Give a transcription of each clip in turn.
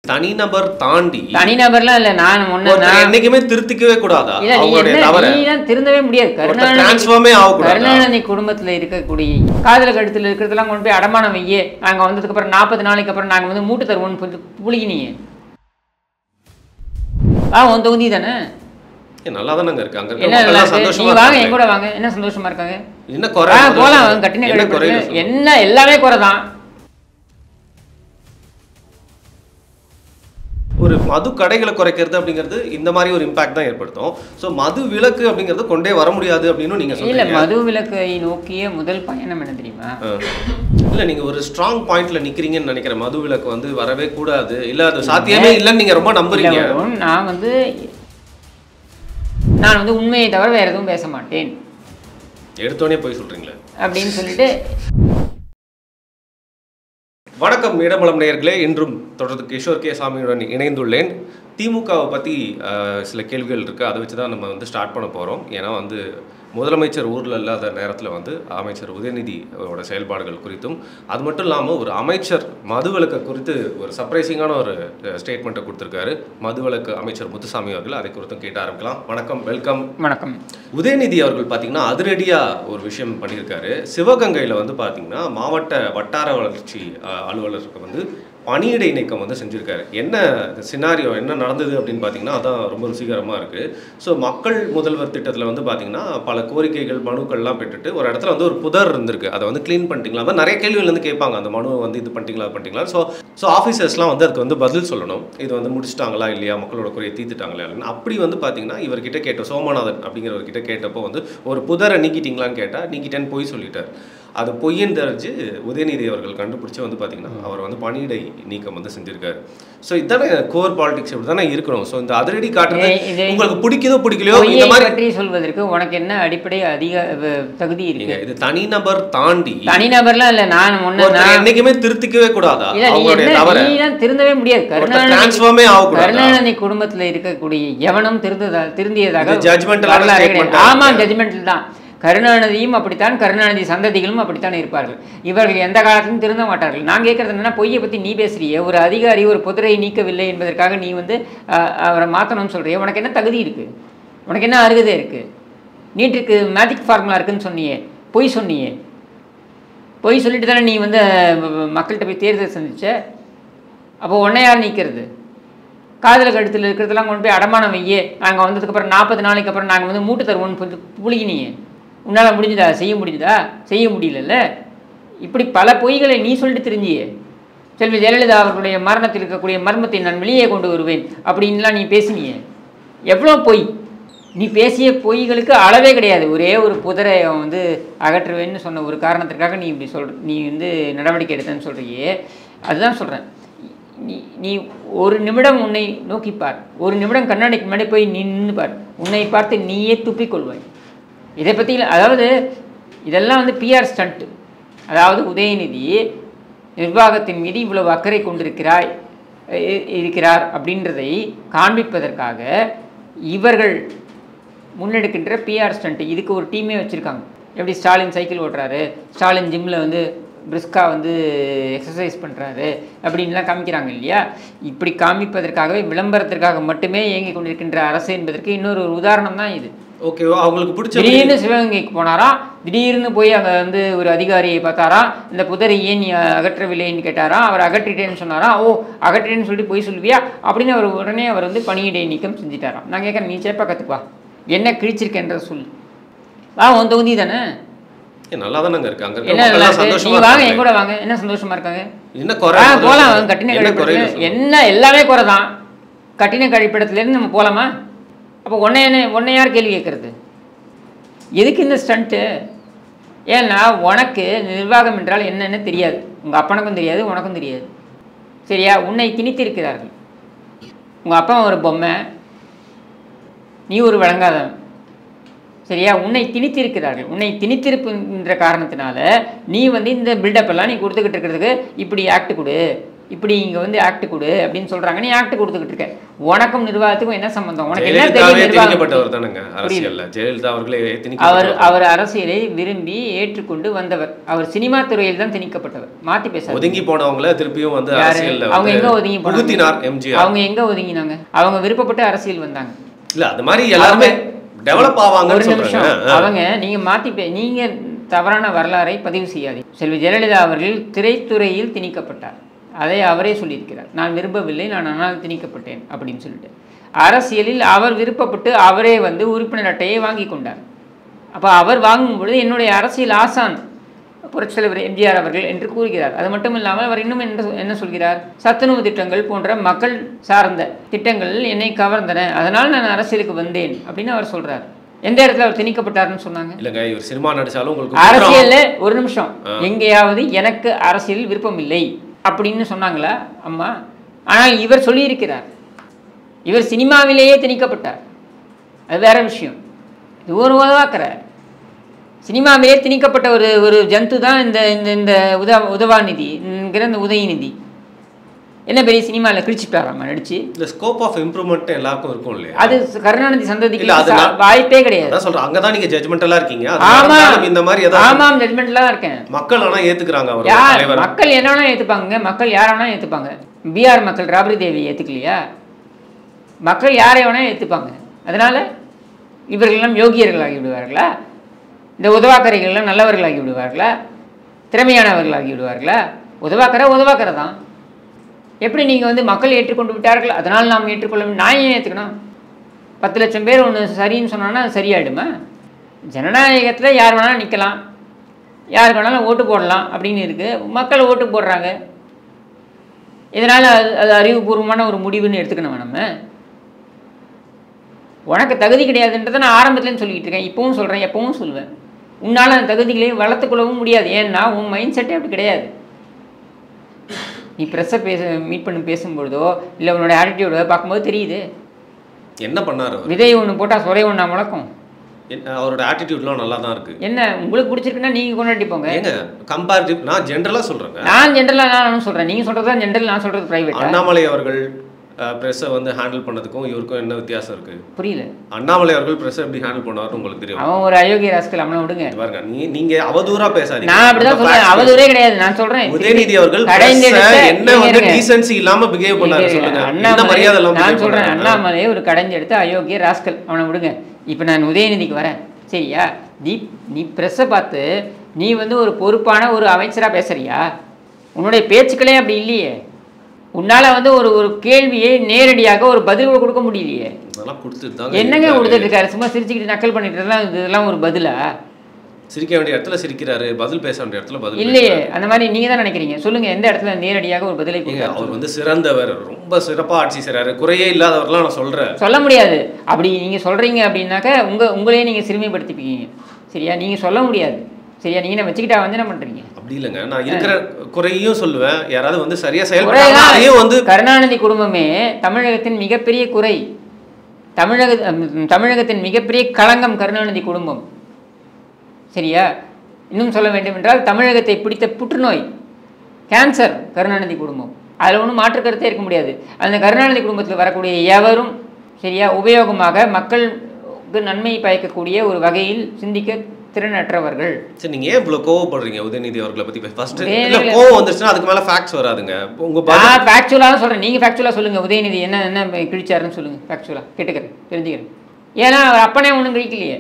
தனிநபர் தாண்டி தனிநபர்லாம் இல்ல நான் முன்ன ஒருத்தர் நான் என்னைக்குமே திருத்திக்கவே கூடாதா இல்ல நீ அவங்களுடைய என்ன தவற நீ தான் திருந்தவே முடியாது ஒருத்தர் கருணாநிதி டிரான்ஸ்ஃபார்மே ஆகக்கூடாதா கருணாநிதி குடும்பத்துல இருக்கக்கூடிய காதல கழுத்துல இருக்கிறதெல்லாம் கொண்டு போய் அடமானம் வையே நாங்க வந்ததுக்கு அப்புறம் நாற்பது நாளைக்கு அப்புறம் நாங்க வந்து மூட்டு தருவோம்னு சொல்லி புளிக்கினீங்க வா உன் தொகுதி தானே நல்லா தானங்க இருக்கு அங்க இருக்க என்ன நல்லா மக்கள் இருக்கு? சந்தோஷமா நீ வாங்க என் இருக்காங்க கூட வாங்க என்ன சந்தோஷமா இருக்காங்க என்ன குறை ஆ, முதல்ல போலாம் சொல்லுங்க. கட்டின என்ன குறை கழிப்படத்துல என்ன எல்லாமே குறை தான் ஒரு மது கடைகளை குறைக்கிறது அப்படிங்கிறது இந்த மாதிரி ஒரு இம்பாக்ட் தான் ஏற்படுத்தும் ஸோ மது விலக்கு அப்படிங்கிறது கொண்டே வர முடியாது அப்படின்னு நீங்க இல்ல சொல்றீங்க மது விலக்கை நோக்கிய முதல் பயணம் என்ன தெரியுமா ஆ. இல்ல நீங்க ஒரு ஸ்ட்ராங் பாயிண்ட்ல நிக்கிறீங்கன்னு நினைக்கிறேன் மது விலக்கு வந்து வரவே கூடாது இல்ல அது சாத்தியமே இல்லைன்னு நீங்க ரொம்ப நம்புறீங்க இல்ல, வருண், நான் வந்து நான் வந்து உண்மையை தவிர வேற எதுவும் பேச மாட்டேன் எடுத்தோடனே போய் சொல்றீங்களே அப்படின்னு சொல்லிட்டு வணக்கம் இடமலம் நேயர்களே இன்றும் தொடர்ந்து கிஷோர் கே சாமியுடன் இணைந்துள்ளேன் திமுகவை பற்றி சில கேள்விகள் இருக்குது அதை வச்சு தான் நம்ம வந்து ஸ்டார்ட் பண்ண போகிறோம் ஏன்னா வந்து முதலமைச்சர் ஊரில் இல்லாத நேரத்தில் வந்து அமைச்சர் உதயநிதியோட செயல்பாடுகள் குறித்தும் அது மட்டும் இல்லாமல் ஒரு அமைச்சர் மதுவிலக்கு குறித்து ஒரு சர்ப்ரைசிங்கான ஒரு ஸ்டேட்மெண்ட்டை கொடுத்துருக்காரு மதுவிலக்கு அமைச்சர் முத்துசாமி அவர்கள் அதை குறித்தும் கேட்டு ஆரம்பிக்கலாம் வணக்கம் வெல்கம் வணக்கம் உதயநிதி அவர்கள் பார்த்தீங்கன்னா அதிரடியாக ஒரு விஷயம் பண்ணியிருக்காரு சிவகங்கையில் வந்து பார்த்தீங்கன்னா மாவட்ட வட்டார வளர்ச்சி அஹ், அலுவலருக்கு வந்து பணியிடை நீக்கம் வந்து செஞ்சுருக்காரு என்ன சினாரியோ என்ன நடந்தது அப்படின்னு பார்த்தீங்கன்னா அதான் ரொம்ப ருசிகரமாக இருக்குது ஸோ மக்கள் முதல்வர் திட்டத்தில் வந்து பார்த்தீங்கன்னா பல கோரிக்கைகள் மனுக்கள்லாம் பெற்றுட்டு ஒரு இடத்துல வந்து ஒரு புதர் இருந்திருக்கு அதை வந்து க்ளீன் பண்ணிட்டீங்களா அதான் நிறைய கேள்விகள் வந்து கேட்பாங்க அந்த மனு வந்து இது பண்ணிட்டீங்களா அது பண்ணிட்டீங்களா ஸோ ஸோ ஆஃபீஸர்ஸ்லாம் வந்து அதுக்கு வந்து பதில் சொல்லணும் இது வந்து முடிச்சிட்டாங்களா இல்லையா மக்களோட குறையை தீர்த்துட்டாங்களா இல்லைன்னு அப்படி வந்து பார்த்தீங்கன்னா இவர்கிட்ட கேட்ட சோமநாதன் அப்படிங்கிறவர்கிட்ட கேட்டப்போ வந்து ஒரு புதரை நீக்கிட்டீங்களான்னு கேட்டால் நீக்கிட்டேன்னு போய் சொல்லிட்டார் அது பொய்யன் தெரிஞ்சு உதயநிதி அவர்கள் கண்டுபிடிச்சு வந்து பார்த்தீங்கன்னா அவர் வந்து பணியிடை நீக்கம் வந்து செஞ்சிருக்காரு ஸோ இதானே கோர் பாலிடிக்ஸ் இப்படி தானே இருக்கணும் ஸோ இந்த அதிரடி காட்டுறது இது- இது- உங்களுக்கு பிடிக்குதோ பிடிக்கலையோ இந்த பொய்யை மாதிரி பற்றி சொல்வதற்கு உனக்கு என்ன அடிப்படை அதிக வ- தகுதி இருக்கு நீங்க இது தனிநபர் தாண்டி தனிநபர்லாம் இல்ல நான் முன்ன ஒருத்தர் நான் என்னைக்குமே திருத்திக்கவே கூடாதா இல்ல நீ அவங்களுடைய என்ன தவற நீ தான் திருந்தவே முடியாது ஒருத்தர் கருணாநிதி டிரான்ஸ்ஃபார்மே ஆகக்கூடாதா கருணாநிதி குடும்பத்துல இருக்கக்கூடிய எவனும் திருந்ததா திருந்தியதாக இது judgmental-ஆன வரலாறே statement கிடையாது. ஆ ஆமா இருக்கு. ஜட்மெண்டல் தான் கருணாநிதியும் அப்படித்தான் கருணாநிதி சந்ததிகளும் அப்படித்தான் இருப்பார்கள் இவர்கள் எந்த காலத்திலும் திருந்த மாட்டார்கள் நான் கேட்கறது என்னன்னா பொய்யை பத்தி நீ பேசுறியே ஒரு அதிகாரி ஒரு புதிரை நீக்கவில்லை என்பதற்காக நீ வந்து அஹ், அவரை மாத்தணும்னு சொல்றியே உனக்கு என்ன தகுதி இருக்கு உனக்கு என்ன அருகதை இருக்கு நீட்டுக்கு மேஜிக் ஃபார்முலா இருக்குன்னு சொன்னியே பொய் சொன்னியே பொய் சொல்லிட்டு தானே நீ வந்து அஹ், மக்கள்கிட்ட போய் தேர்தல் சந்திச்ச அப்போ உன்னை யார் நீக்கிறது காதல கழுத்தில் இருக்கிறதெல்லாம் கொண்டு போய் அடமானம் வையே நாங்கள் வந்ததுக்கப்புறம் நாற்பது நாளைக்கு அப்புறம் நாங்கள் வந்து மூட்டு தருவோம்னு சொல்லி புளிக்கினீங்க உன்னால் முடிஞ்சுதா செய்ய முடியுதா செய்ய முடியலல்ல இப்படி பல பொய்களை நீ சொல்லிட்டு தெரிஞ்சியே செல்வி ஜெயலலிதா அவர்களுடைய மரணத்தில் இருக்கக்கூடிய மர்மத்தை நான் வெளியே கொண்டு வருவேன் அப்படின்லாம் நீ பேசினியே எவ்வளோ பொய் நீ பேசிய பொய்களுக்கு அளவே கிடையாது ஒரே ஒரு புதரை அவன் வந்து அகற்றுவேன்னு சொன்ன ஒரு காரணத்திற்காக நீ இப்படி சொல் நீ வந்து நடவடிக்கை எடுத்தேன்னு சொல்றியே அதுதான் சொல்கிறேன் நீ நீ ஒரு நிமிடம் உன்னை நோக்கி பார் ஒரு நிமிடம் கண்ணாடிக்கு முன்னாடி போய் நீ நின்று பார் உன்னை பார்த்து நீயே துப்பிக் கொள்வாய் இதை பற்றி அதாவது இதெல்லாம் வந்து பிஆர் ஸ்டண்ட் அதாவது உதயநிதி நிர்வாகத்தின் மீது இவ்வளவு அக்கறை கொண்டிருக்கிறாய் இ- இருக்கிறார் அப்படின்றதை காண்பிப்பதற்காக இவர்கள் முன்னெடுக்கின்ற பிஆர் ஸ்டண்ட் இதுக்கு ஒரு டீமே வச்சுருக்காங்க எப்படி ஸ்டாலின் சைக்கிள் ஓட்டுறாரு ஸ்டாலின் ஜிம்மில் வந்து பிரிஸ்கா வந்து எக்ஸசைஸ் பண்ணுறாரு அப்படின்லாம் காமிக்கிறாங்க இல்லையா இப்படி காமிப்பதற்காகவே விளம்பரத்திற்காக மட்டுமே இயங்கி கொண்டிருக்கின்ற அரசு என்பதற்கு இன்னொரு ஒரு உதாரணம் தான் இது ஓகேவா அவங்களுக்கு பிடிச்ச திடீர்னு சிவகங்கைக்கு போனாராம் திடீர்னு போய் அங்கே வந்து ஒரு அதிகாரியை பார்த்தாராம் இந்த புதரை ஏன் நீ அகற்றவில்லைன்னு கேட்டாராம் அவர் அகற்றிட்டேன்னு சொன்னாராம் ஓ அகற்றிட்டேன்னு சொல்லி போய் சொல்லுவியா அப்படின்னு அவர் உடனே அவர் வந்து பணியிடை நீக்கம் செஞ்சிட்டாராம் நான் கேட்குறேன் நீ சேப்பக்கத்துக்கு வா என்ன கிழிச்சிருக்கேன்ற சொல் வா உன் தொகுதி தானே நல்லா தானங்க இருக்கு அங்க இருக்க என்ன நல்லா மக்கள் இருக்கு? நீ சந்தோஷமா வாங்க என் இருக்காங்க கூட வாங்க என்ன சந்தோஷமா இருக்காங்க என்ன குறை ஆ முதல்ல போலாம் சொல்லுங்க. கட்டின என்ன குறைன்னு கழிப்பிடத்துல சொல்லுங்க. என்ன எல்லாமே குறை தான் கட்டின கழிப்பிடத்துலேருந்து நம்ம போகலாமா அப்போ உன்னை என்ன உன்னை யார் கேள்வி கேட்கறது எதுக்கு இந்த ஸ்டண்ட்டு ஏன்னா உனக்கு நிர்வாகம் என்றால் என்னன்னு தெரியாது உங்கள் அப்பனுக்கும் தெரியாது உனக்கும் தெரியாது சரியா உன்னை திணித்திருக்கிறார்கள் உங்கள் அப்பா ஒரு பொம்மை நீ ஒரு விளங்காதவன் சரியா உன்னை திணித்திருக்கிறார்கள் உன்னை திணித்திருப்புன்ற காரணத்தினால நீ வந்து இந்த பில்டப் எல்லாம் நீ கொடுத்துக்கிட்டு இருக்கிறதுக்கு இப்படி ஆக்ட் கொடு இப்படி இங்கே வந்து ஆக்ட் கொடு அப்படின்னு சொல்கிறாங்க நீ ஆக்ட் கொடுத்துக்கிட்டு இருக்க உனக்கும் நிர்வாகத்துக்கும் என்ன சம்பந்தம் உனக்கு என்ன தெரியும் ஜெயலலிதாவே நிர்வாகம் திணிக்கப்பட்டவர் தானங்க அரசியல்ல ஜெயலலிதா அவர்களே அவர் திணிக்கப்பட்டவர் அவர் அரசியலை விரும்பி ஏற்றுக்கொண்டு வந்தவர் அவர் சினிமா துறையில் தான் திணிக்கப்பட்டவர் மாற்றி பேசாத ஒதுங்கி போனவங்கள திருப்பியும் வந்து யாரு? அரசியல்ல அவங்க வந்து எங்க ஒதுங்கி போனாங்க? புகுத்தினார் எம்ஜிஆர் அவங்க எங்க ஒதுங்கினாங்க அவங்க விருப்பப்பட்டு அரசியல் வந்தாங்க இல்ல அது மாதிரி எல்லாருமே டெவலப் ஒரு ஆவாங்கன்னு நிமிஷம் சொல்றாங்க அவங்க நீங்க மாத்தி பே- நீங்க தவறான வரலாறை பதிவு செய்யாதீங்க செல்வி ஜெயலலிதா அவர்கள் திரைத்துறையில் திணிக்கப்பட்டார் அதை அவரே சொல்லியிருக்கிறார் நான் விரும்பவில்லை நான் ஆனால் திணிக்கப்பட்டேன் அப்படின்னு சொல்லிட்டு அரசியலில் அவர் விருப்பப்பட்டு அவரே வந்து உறுப்பினர் அட்டையை வாங்கி கொண்டார் அப்போ அவர் வாங்கும் பொழுது என்னுடைய அரசியல் ஆசான் புரட்சித் தலைவர் எம்ஜிஆர் அவர்கள் என்று கூறுகிறார் அது மட்டும் இல்லாமல் அவர் இன்னும் என்ன சொ- என்ன சொல்கிறார் சத்துணவு திட்டங்கள் போன்ற மக்கள் சார்ந்த திட்டங்கள் என்னை கவர்ந்தன அதனால் நான் அரசியலுக்கு வந்தேன் அப்படின்னு அவர் சொல்றார் எந்த இடத்துல அவர் திணிக்கப்பட்டாருன்னு சொன்னாங்க இல்லங்க இவர் சினிமா நடிச்சாலும் உங்களுக்கு குற்றம். அரசியல்ல ஒரு நிமிஷம் எங்கேயாவது எனக்கு அரசியல் விருப்பம் இல்லை அப்படின்னு சொன்னாங்களா அம்மா ஆனால் இவர் சொல்லியிருக்கிறார் இவர் சினிமாவிலேயே திணிக்கப்பட்டார் அது வேற விஷயம் இது ஒரு உதவாக்கிற சினிமாவிலே திணிக்கப்பட்ட ஒரு ஒரு ஜந்து தான் இந்த இந்த இந்த உத உதவாநிதி என்கிற இந்த உதயநிதி என்ன பெரிய சினிமாவில் கிழிச்சுட்டாராமா நடிச்சு இந்த ஸ்கோப் ஆஃப் இம்ப்ரூவ்மெண்ட் எல்லாருக்கும் இருக்கும் இல்லையா அது கருணாநிதி சந்ததிக்கு இல்ல, அது நான்- வாய்ப்பே கிடையாது அதான் சொல்றேன் அங்கதான் நீங்க ஜட்மெண்டலா இருக்கீங்க அது ஆமா நடந்தாலும் இந்த மாதிரி ஏதாவது ஆமாம் ஜட்மெண்ட்லாம் இருக்கேன் மக்கள் ஆனா ஏத்துக்கிறாங்க அவர் யார் தலைவர் மக்கள் என்ன வேணா ஏத்துப்பாங்க மக்கள் யாரை வேணா ஏத்துப்பாங்க பீகார் மக்கள் ராபரி தேவி ஏத்துக்கலையா மக்கள் யாரை வேணா ஏத்துப்பாங்க அதனால இவர்களெல்லாம் யோகியர்களாகி விடுவார்களா இந்த உதவாக்கரைகள்லாம் நல்லவர்களாகி விடுவார்களா திறமையானவர்களாகி விடுவார்களா உதவாக்கரை உதவாக்கரை தான் எப்படி நீங்கள் வந்து மக்கள் ஏற்றுக்கொண்டு விட்டார்கள் அதனால் நாம் ஏற்றுக்கொள்ள வேண்டும். நான் ஏன் ஏற்றுக்கணும் பத்து லட்சம் பேர் ஒன்று சரின்னு சொன்னோன்னா அது சரியாயிடுமா ஜனநாயகத்தில் யார் வேணாலும் நிற்கலாம் யாருக்கு வேணாலும் ஓட்டு போடலாம் அப்படின்னு இருக்குது மக்கள் ஓட்டு போடுறாங்க இதனால் அது அது அறிவுபூர்வமான ஒரு முடிவுன்னு எடுத்துக்கணும் நம்ம உனக்கு தகுதி கிடையாதுன்றதை நான் ஆரம்பத்துலேருந்து சொல்லிக்கிட்டு இருக்கேன் இப்போவும் சொல்கிறேன் எப்பவும் சொல்லுவேன் உன்னால் அந்த தகுதிகளை வளர்த்துக்கொள்ளவும் முடியாது ஏன்னா உன் மைண்ட் செட்டே அப்படி கிடையாது நீ ப்ரெஸ்ஸை பேச மீட் பண்ணி பேசும்பொழுதோ இல்லை உன்னோட ஆட்டிடியூடோ பார்க்கும்போது தெரியுது என்ன பண்ணாரு அவர் விதை ஒன்று போட்டால் சொரை ஒன்றா முழக்கும் என்ன- அவரோட ஆட்டிடியூட்லாம் நல்லா தான் இருக்கு என்ன உங்களுக்கு பிடிச்சிருக்குன்னா நீங்கள் கொண்டாடி போங்க ஏங்க கம்பேரிட்டிவ் நான் ஜென்ரலா சொல்றேங்க நான் ஜென்ரலாக நான் சொல்கிறேன் நீங்கள் சொல்கிறது தான் ஜென்ரல் நான் சொல்கிறது ப்ரைவேட்டா அண்ணாமலை அவர்கள் ப்ரெஸ்ஸை வந்து ஹேண்டில் பண்ணதுக்கும் இவருக்கும் என்ன வித்தியாசம் இருக்கு புரியல அண்ணாமலை அவர்கள் ப்ரெஸ்ஸை எப்படி ஹேண்டில் பண்ணாருன்னு உங்களுக்கு தெரியும் அவன் ஒரு அயோக்கிய ராஸ்கல் அவனை விடுங்க இங்க பாருங்க நீ நீங்க அவதூறா பேசாதீங்க நான் அப்படிதான் உங்க சொல்றேன் facts அவதூறே கிடையாது நான் சொல்றேன் உதயநிதி அவர்கள் கடைந்தெடுத்த- press-அ என்ன இருங்க, வந்து இருங்க. டீசென்சி இல்லாம பிஹேவ் பண்ணாரு இருங்க, சொல்லுங்க என்ன அண்ணாமலை மரியாதை இல்லாம நான் behave சொல்றேன் பண்ணாரு? அண்ணாமலை ஒரு கடைஞ்செடுத்த அயோக்கிய ராஸ்கல் அவனை விடுங்க இப்போ நான் உதயநிதிக்கு வரேன் சரியா நீ நீ ப்ரெஸ்ஸை பார்த்து நீ வந்து ஒரு பொறுப்பான ஒரு அமைச்சரா பேசுறியா உன்னுடைய பேச்சுக்களே அப்படி இல்லையே உன்னால வந்து ஒரு ஒரு கேள்வியை நேரடியாக ஒரு பதில் கூட கொடுக்க முடியலையே அதெல்லாம் கொடுத்துட்டு தாங்க என்னங்க இருக்காரு. கொடுத்துட்டு இருக்காரு சும்மா சிரிச்சுக்கிட்டு நக்கல் பண்ணிட்டு இருந்தா இதெல்லாம் ஒரு பதிலா சிரிக்க வேண்டிய இடத்துல சிரிக்கிறாரு பதில் பேச வேண்டிய இடத்துல பதில் இல்லையே அந்த மாதிரி நீங்க தான் நினைக்கிறீங்க சொல்லுங்க எந்த இடத்துல நேரடியாக ஒரு பதிலை ஏங்க, கொடுத்தாரு அவர் வந்து சிறந்தவர் ரொம்ப சிறப்பா ஆட்சி செய்றாரு குறையே இல்லாதவர்லாம் நான் சொல்றேன் சொல்ல முடியாது அப்படி நீங்க சொல்றீங்க அப்படின்னாக்க உங்க உங்களையே நீங்க சிறுமைப்படுத்திப்பீங்க சரியா நீங்க சொல்ல முடியாது சரியா நீங்க என்ன வச்சுக்கிட்டா வந்து என்ன பண்றீங்க அப்படி இல்லைங்க நான் இருக்கிற குறையும் சொல்லுவேன் யாராவது வந்து சரியா குறைதான். செயல்பட்டாங்கன்னா அதையும் வந்து கருணாநிதி குடும்பமே தமிழகத்தின் மிகப்பெரிய குறை தமிழக ம், தமிழகத்தின் மிகப்பெரிய களங்கம் கருணாநிதி குடும்பம் சரியா இன்னும் சொல்ல வேண்டும் என்றால் தமிழகத்தை பிடித்த புற்றுநோய் கேன்சர் கருணாநிதி குடும்பம் அதில் ஒன்றும் மாற்று கருத்தே இருக்க முடியாது அந்த கருணாநிதி குடும்பத்தில் வரக்கூடிய எவரும் சரியா உபயோகமாக மக்களுக்கு நன்மை பயக்கக்கூடிய ஒரு வகையில் சிந்திக்க திறனற்றவர்கள் சரி நீங்க ஏன் இவ்வளவு கோவப்படுறீங்க உதயநிதி அவர்களை பத்தி ஃபர்ஸ்ட் உதயநிதி- இல்ல கோவம் வந்துருச்சுன்னா அதுக்கு மேல ஃபேக்ட்ஸ் வராதுங்க உங்க பதில் நான் ஃபேக்சுவலாக தான் சொல்கிறேன் நீங்கள் ஃபேக்சுவலாக சொல்லுங்கள் உதயநிதி என்ன என்ன கிழிச்சாருன்னு சொல்லுங்கள் ஃபேக்சுவலாக கேட்டுக்கிறேன் தெரிஞ்சுக்கிறேன் ஏன்னா அவர் அப்பனே ஒன்றும் கிழிக்கலையே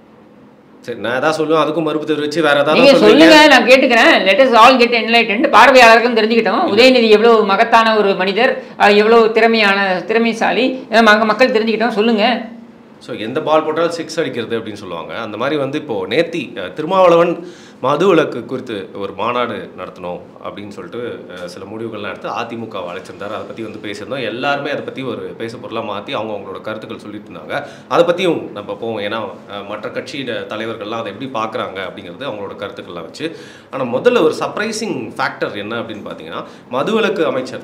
சரி நான் ஏதாவது சொல்லுவேன் அதுக்கும் மறுப்பு தெரிவிச்சு வேற ஏதாவது நீங்க சொல்லுவீங்க சொல்லுங்க நான் கேட்டுக்கிறேன் let is all get enlightened பார்வையாளருக்கும் தெரிஞ்சுக்கிட்டோம் உதயநிதி எவ்வளவு மகத்தான ஒரு மனிதர் அஹ், எவ்வளவு திறமையான திறமைசாலி அஹ், மக- மக்கள் தெரிஞ்சுக்கிட்டோம் சொல்லுங்க ஸோ எந்த பால் போட்டாலும் சிக்ஸ் அடிக்கிறது அப்படின்னு சொல்லுவாங்க அந்த மாதிரி வந்து இப்போ நேத்தி அஹ், திருமாவளவன் மது விலக்கு குறித்து ஒரு மாநாடு நடத்தணும் அப்படின்னு சொல்லிட்டு அஹ், சில முடிவுகள்லாம் எடுத்து அதிமுக அழைச்சிருந்தாரு அதை பற்றி வந்து பேசியிருந்தோம் எல்லாருமே அதை பற்றி ஒரு பேச பொருளாக மாற்றி அவங்க அவங்களோட கருத்துக்கள் சொல்லிட்டு இருந்தாங்க அதை பற்றியும் நம்ம போவோம் ஏன்னா அஹ், மற்ற கட்சி தலைவர்கள்லாம் அதை எப்படி பார்க்குறாங்க அப்படிங்கிறது அவங்களோட கருத்துக்கள்லாம் வச்சு ஆனால் முதல்ல ஒரு சர்ப்ரைசிங் ஃபேக்டர் என்ன அப்படின்னு பார்த்தீங்கன்னா மதுவிலக்கு அமைச்சர்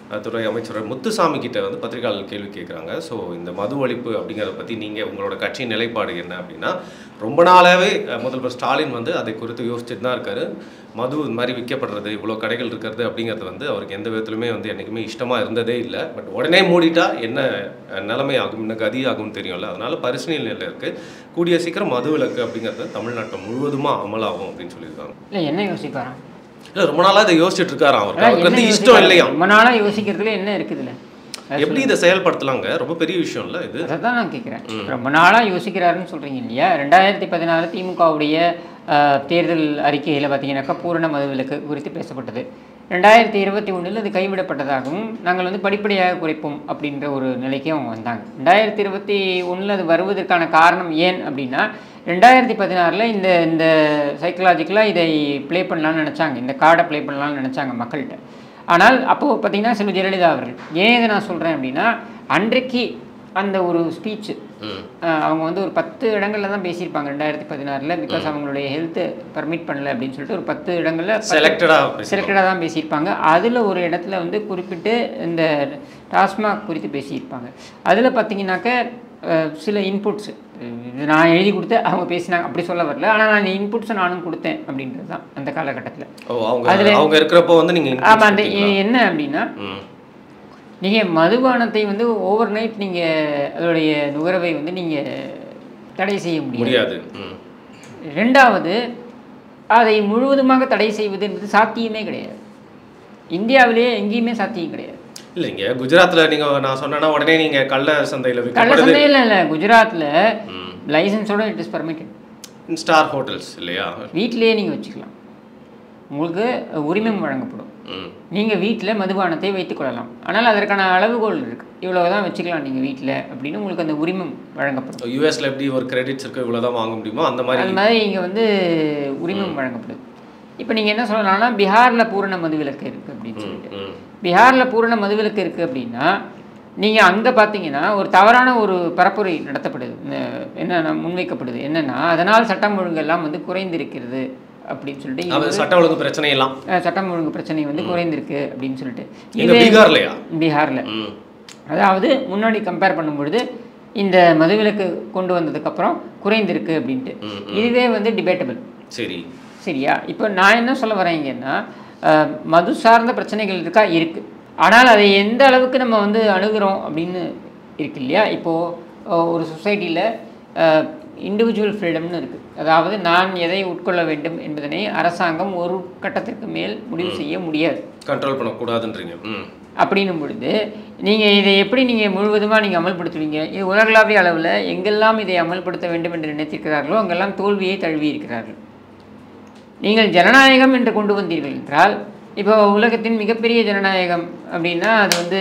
அஹ், துறை அமைச்சர் முத்துசாமி கிட்ட வந்து பத்திரிகையாளர் கேள்வி கேட்குறாங்க ஸோ இந்த மது ஒழிப்பு அப்படிங்கிறத பற்றி நீங்கள் உங்களோட கட்சியின் நிலைப்பாடு என்ன அப்படின்னா ரொம்ப நாளாகவே அஹ், முதல்வர் ஸ்டாலின் வந்து அதை குறித்து யோசிச்சுட்டு தான் இருக்காரு மது இந்த மாதிரி விற்கப்படுறது இவ்வளோ கடைகள் இருக்கிறது அப்படிங்கிறது வந்து அவருக்கு எந்த விதத்துலையுமே வந்து என்றைக்குமே இஷ்டமாக இருந்ததே இல்லை பட் உடனே மூடிட்டா என்ன அஹ், நிலைமை ஆகும் என்ன கதி ஆகும்னு தெரியும்ல அதனால பரிசீலனையில் இருக்குது கூடிய சீக்கிரம் மது விலக்கு அப்படிங்கிறது தமிழ்நாட்டை முழுவதுமாக அமலாகும் அப்படின்னு சொல்லியிருக்காங்க இல்லை என்ன யோசிப்பாராம் இல்லை ரொம்ப நாளாக இதை யோசிச்சுட்டு இருக்காராம் அவருக்கு அதான் அவருக்கு என்ன வந்து இஷ்டம் யோசிக்கிறாரு? இல்லையா ரொம்ப நாளாக யோசிக்கிறதுல என்ன இருக்குதுல்ல அது எப்படி இதை செயல்படுத்தலாங்க ரொம்ப பெரிய விஷயம் இல்லை இது அதை தான் நான் கேட்குறேன் ரொம்ப நாளாக யோசிக்கிறாருன்னு சொல்கிறீங்க இல்லையா ரெண்டாயிரத்தி பதினாறு திமுகவுடைய அஹ், தேர்தல் அறிக்கையில் பார்த்தீங்கன்னாக்கா பூரண மதுவிலக்கு குறித்து பேசப்பட்டது ரெண்டாயிரத்தி இருபத்தி ஒன்றில் அது கைவிடப்பட்டதாகவும் நாங்கள் வந்து படிப்படியாக குறைப்போம் அப்படின்ற ஒரு நிலைக்கு அவங்க வந்தாங்க ரெண்டாயிரத்தி இருபத்தி ஒன்றில் அது வருவதற்கான காரணம் ஏன் அப்படின்னா ரெண்டாயிரத்தி பதினாறில் இந்த இந்த சைக்கலாஜிக்கலாக இதை ப்ளே பண்ணலாம்னு நினச்சாங்க இந்த கார்டை ப்ளே பண்ணலாம்னு நினச்சாங்க மக்கள்கிட்ட ஆனால் அப்போது பார்த்தீங்கன்னா செல்வி ஜெயலலிதா அவர்கள் ஏன் இதை நான் சொல்கிறேன் அப்படின்னா அன்றைக்கு அந்த ஒரு ஸ்பீச்சு ம் அவங்க வந்து ஒரு பத்து இடங்கள்ல தான் பேசியிருப்பாங்க ரெண்டாயிரத்தி பதினாறில் பிகாஸ் அவங்களுடைய ஹெல்த்து பர்மிட் பண்ணல அப்படின்னு சொல்லிட்டு ஒரு பத்து இடங்களில் செலக்டடாக செலக்டடாக தான் பேசியிருப்பாங்க அதில் ஒரு இடத்துல வந்து குறிப்பிட்டு இந்த டாஸ்மாக் குறித்து பேசியிருப்பாங்க அதில் பார்த்தீங்கன்னாக்க அஹ், சில இன்புட்ஸ் இது நான் எழுதி கொடுத்து அவங்க பேசினாங்க அப்படி சொல்ல வரல ஆனால் நான் இன்புட்ஸை நானும் கொடுத்தேன் அப்படின்றது தான் அந்த காலகட்டத்தில் ஓ அவங்க அவங்க இருக்கிறப்போ வந்து நீங்கள் ஆமாம் அந்த என்ன அப்படின்னா ம் நீங்கள் மதுபானத்தை வந்து ஓவர் நைட் நீங்கள் அதோடைய நுகர்வை வந்து நீங்கள் தடை செய்ய முடியாது முடியாது ம் ரெண்டாவது அதை முழுவதுமாக தடை செய்வது என்பது சாத்தியமே கிடையாது இந்தியாவிலேயே எங்கேயுமே சாத்தியம் கிடையாது இல்லைங்க குஜராத்தில் நீங்கள் நான் சொன்னேன்னா உடனே நீங்கள் கள்ள சந்தையில் கள்ள விற்கப்படுது சந்தையில் இல்லை குஜராத்தில் ம் லைசன்ஸோட it is permitted star hotels இல்லையா வீட்டிலேயே நீங்கள் வச்சுக்கலாம் உங்களுக்கு உரிமம் வழங்கப்படும் ம் நீங்கள் வீட்டில் மதுபானத்தை வைத்துக்கொள்ளலாம் ஆனால் அதற்கான அளவுகோல் இருக்குது இவ்வளோ தான் வச்சுக்கலாம் நீங்கள் வீட்டில் அப்படின்னு உங்களுக்கு அந்த உரிமம் வழங்கப்படும் யூஎஸ்ல எப்படி ஒரு கிரெடிட்ஸ் இருக்கு இவ்வளோ தான் வாங்க முடியுமோ அந்த அது மாதிரி மாதிரி இங்கே வந்து உரிமம் வழங்கப்படுது இப்போ நீங்கள் என்ன சொல்லலாம்னா பீகாரில் பூரண மதுவிலக்கு இருக்குது அப்படின்னு சொல்லிட்டு ம் பீகாரில் பூரண மதுவிலக்கு இருக்குது அப்படின்னா நீங்கள் அங்கே பார்த்தீங்கன்னா ஒரு தவறான ஒரு பரப்புரை நடத்தப்படுது இந்த என்ன முன்வைக்கப்படுது என்னன்னா அதனால் சட்டம் ஒழுங்கெல்லாம் வந்து குறைந்திருக்கிறது அப்படின்னு சொல்லிட்டு அது இது சட்ட ஒழுங்கு பிரச்சனை எல்லாம் அஹ், சட்டம் ஒழுங்கு பிரச்சனை வந்து குறைந்திருக்கு அப்படின்னு சொல்லிட்டு எங்க இது பீகார்லையா பீகாரில் ம் அதாவது முன்னாடி கம்பேர் பண்ணும்பொழுது இந்த மதுவிலக்கு கொண்டு வந்ததுக்கப்புறம் குறைந்திருக்கு அப்படின்ட்டு ம், இதுவே வந்து டிபேட்டபிள் சரி சரியா இப்போ நான் என்ன சொல்ல வரேங்கன்னா அஹ், மது சார்ந்த பிரச்சனைகள் இருக்கா இருக்குது ஆனால் அதை எந்த அளவுக்கு நம்ம வந்து அணுகுறோம் அப்படின்னு இருக்கு இல்லையா இப்போது ஒரு சொசைட்டியில் இண்டிவிஜுவல் ஃப்ரீடம்னு இருக்குது அதாவது நான் எதை உட்கொள்ள வேண்டும் என்பதனை அரசாங்கம் ஒரு கட்டத்திற்கு மேல் முடிவு செய்ய முடியாது கண்ட்ரோல் பண்ணக்கூடாதுன்றீங்க ம் அப்படின்னும் பொழுது நீங்கள் இதை எப்படி நீங்கள் முழுவதுமாக நீங்கள் அமல்படுத்துவீங்க இது உலகளாவிய அளவில் எங்கெல்லாம் இதை அமல்படுத்த வேண்டும் என்று நினைத்திருக்கிறார்களோ அங்கெல்லாம் தோல்வியை தழுவி இருக்கிறார்கள் நீங்கள் ஜனநாயகம் என்று கொண்டு வந்தீர்கள் என்றால் இப்போ உலகத்தின் மிகப்பெரிய ஜனநாயகம் அப்படின்னா அது வந்து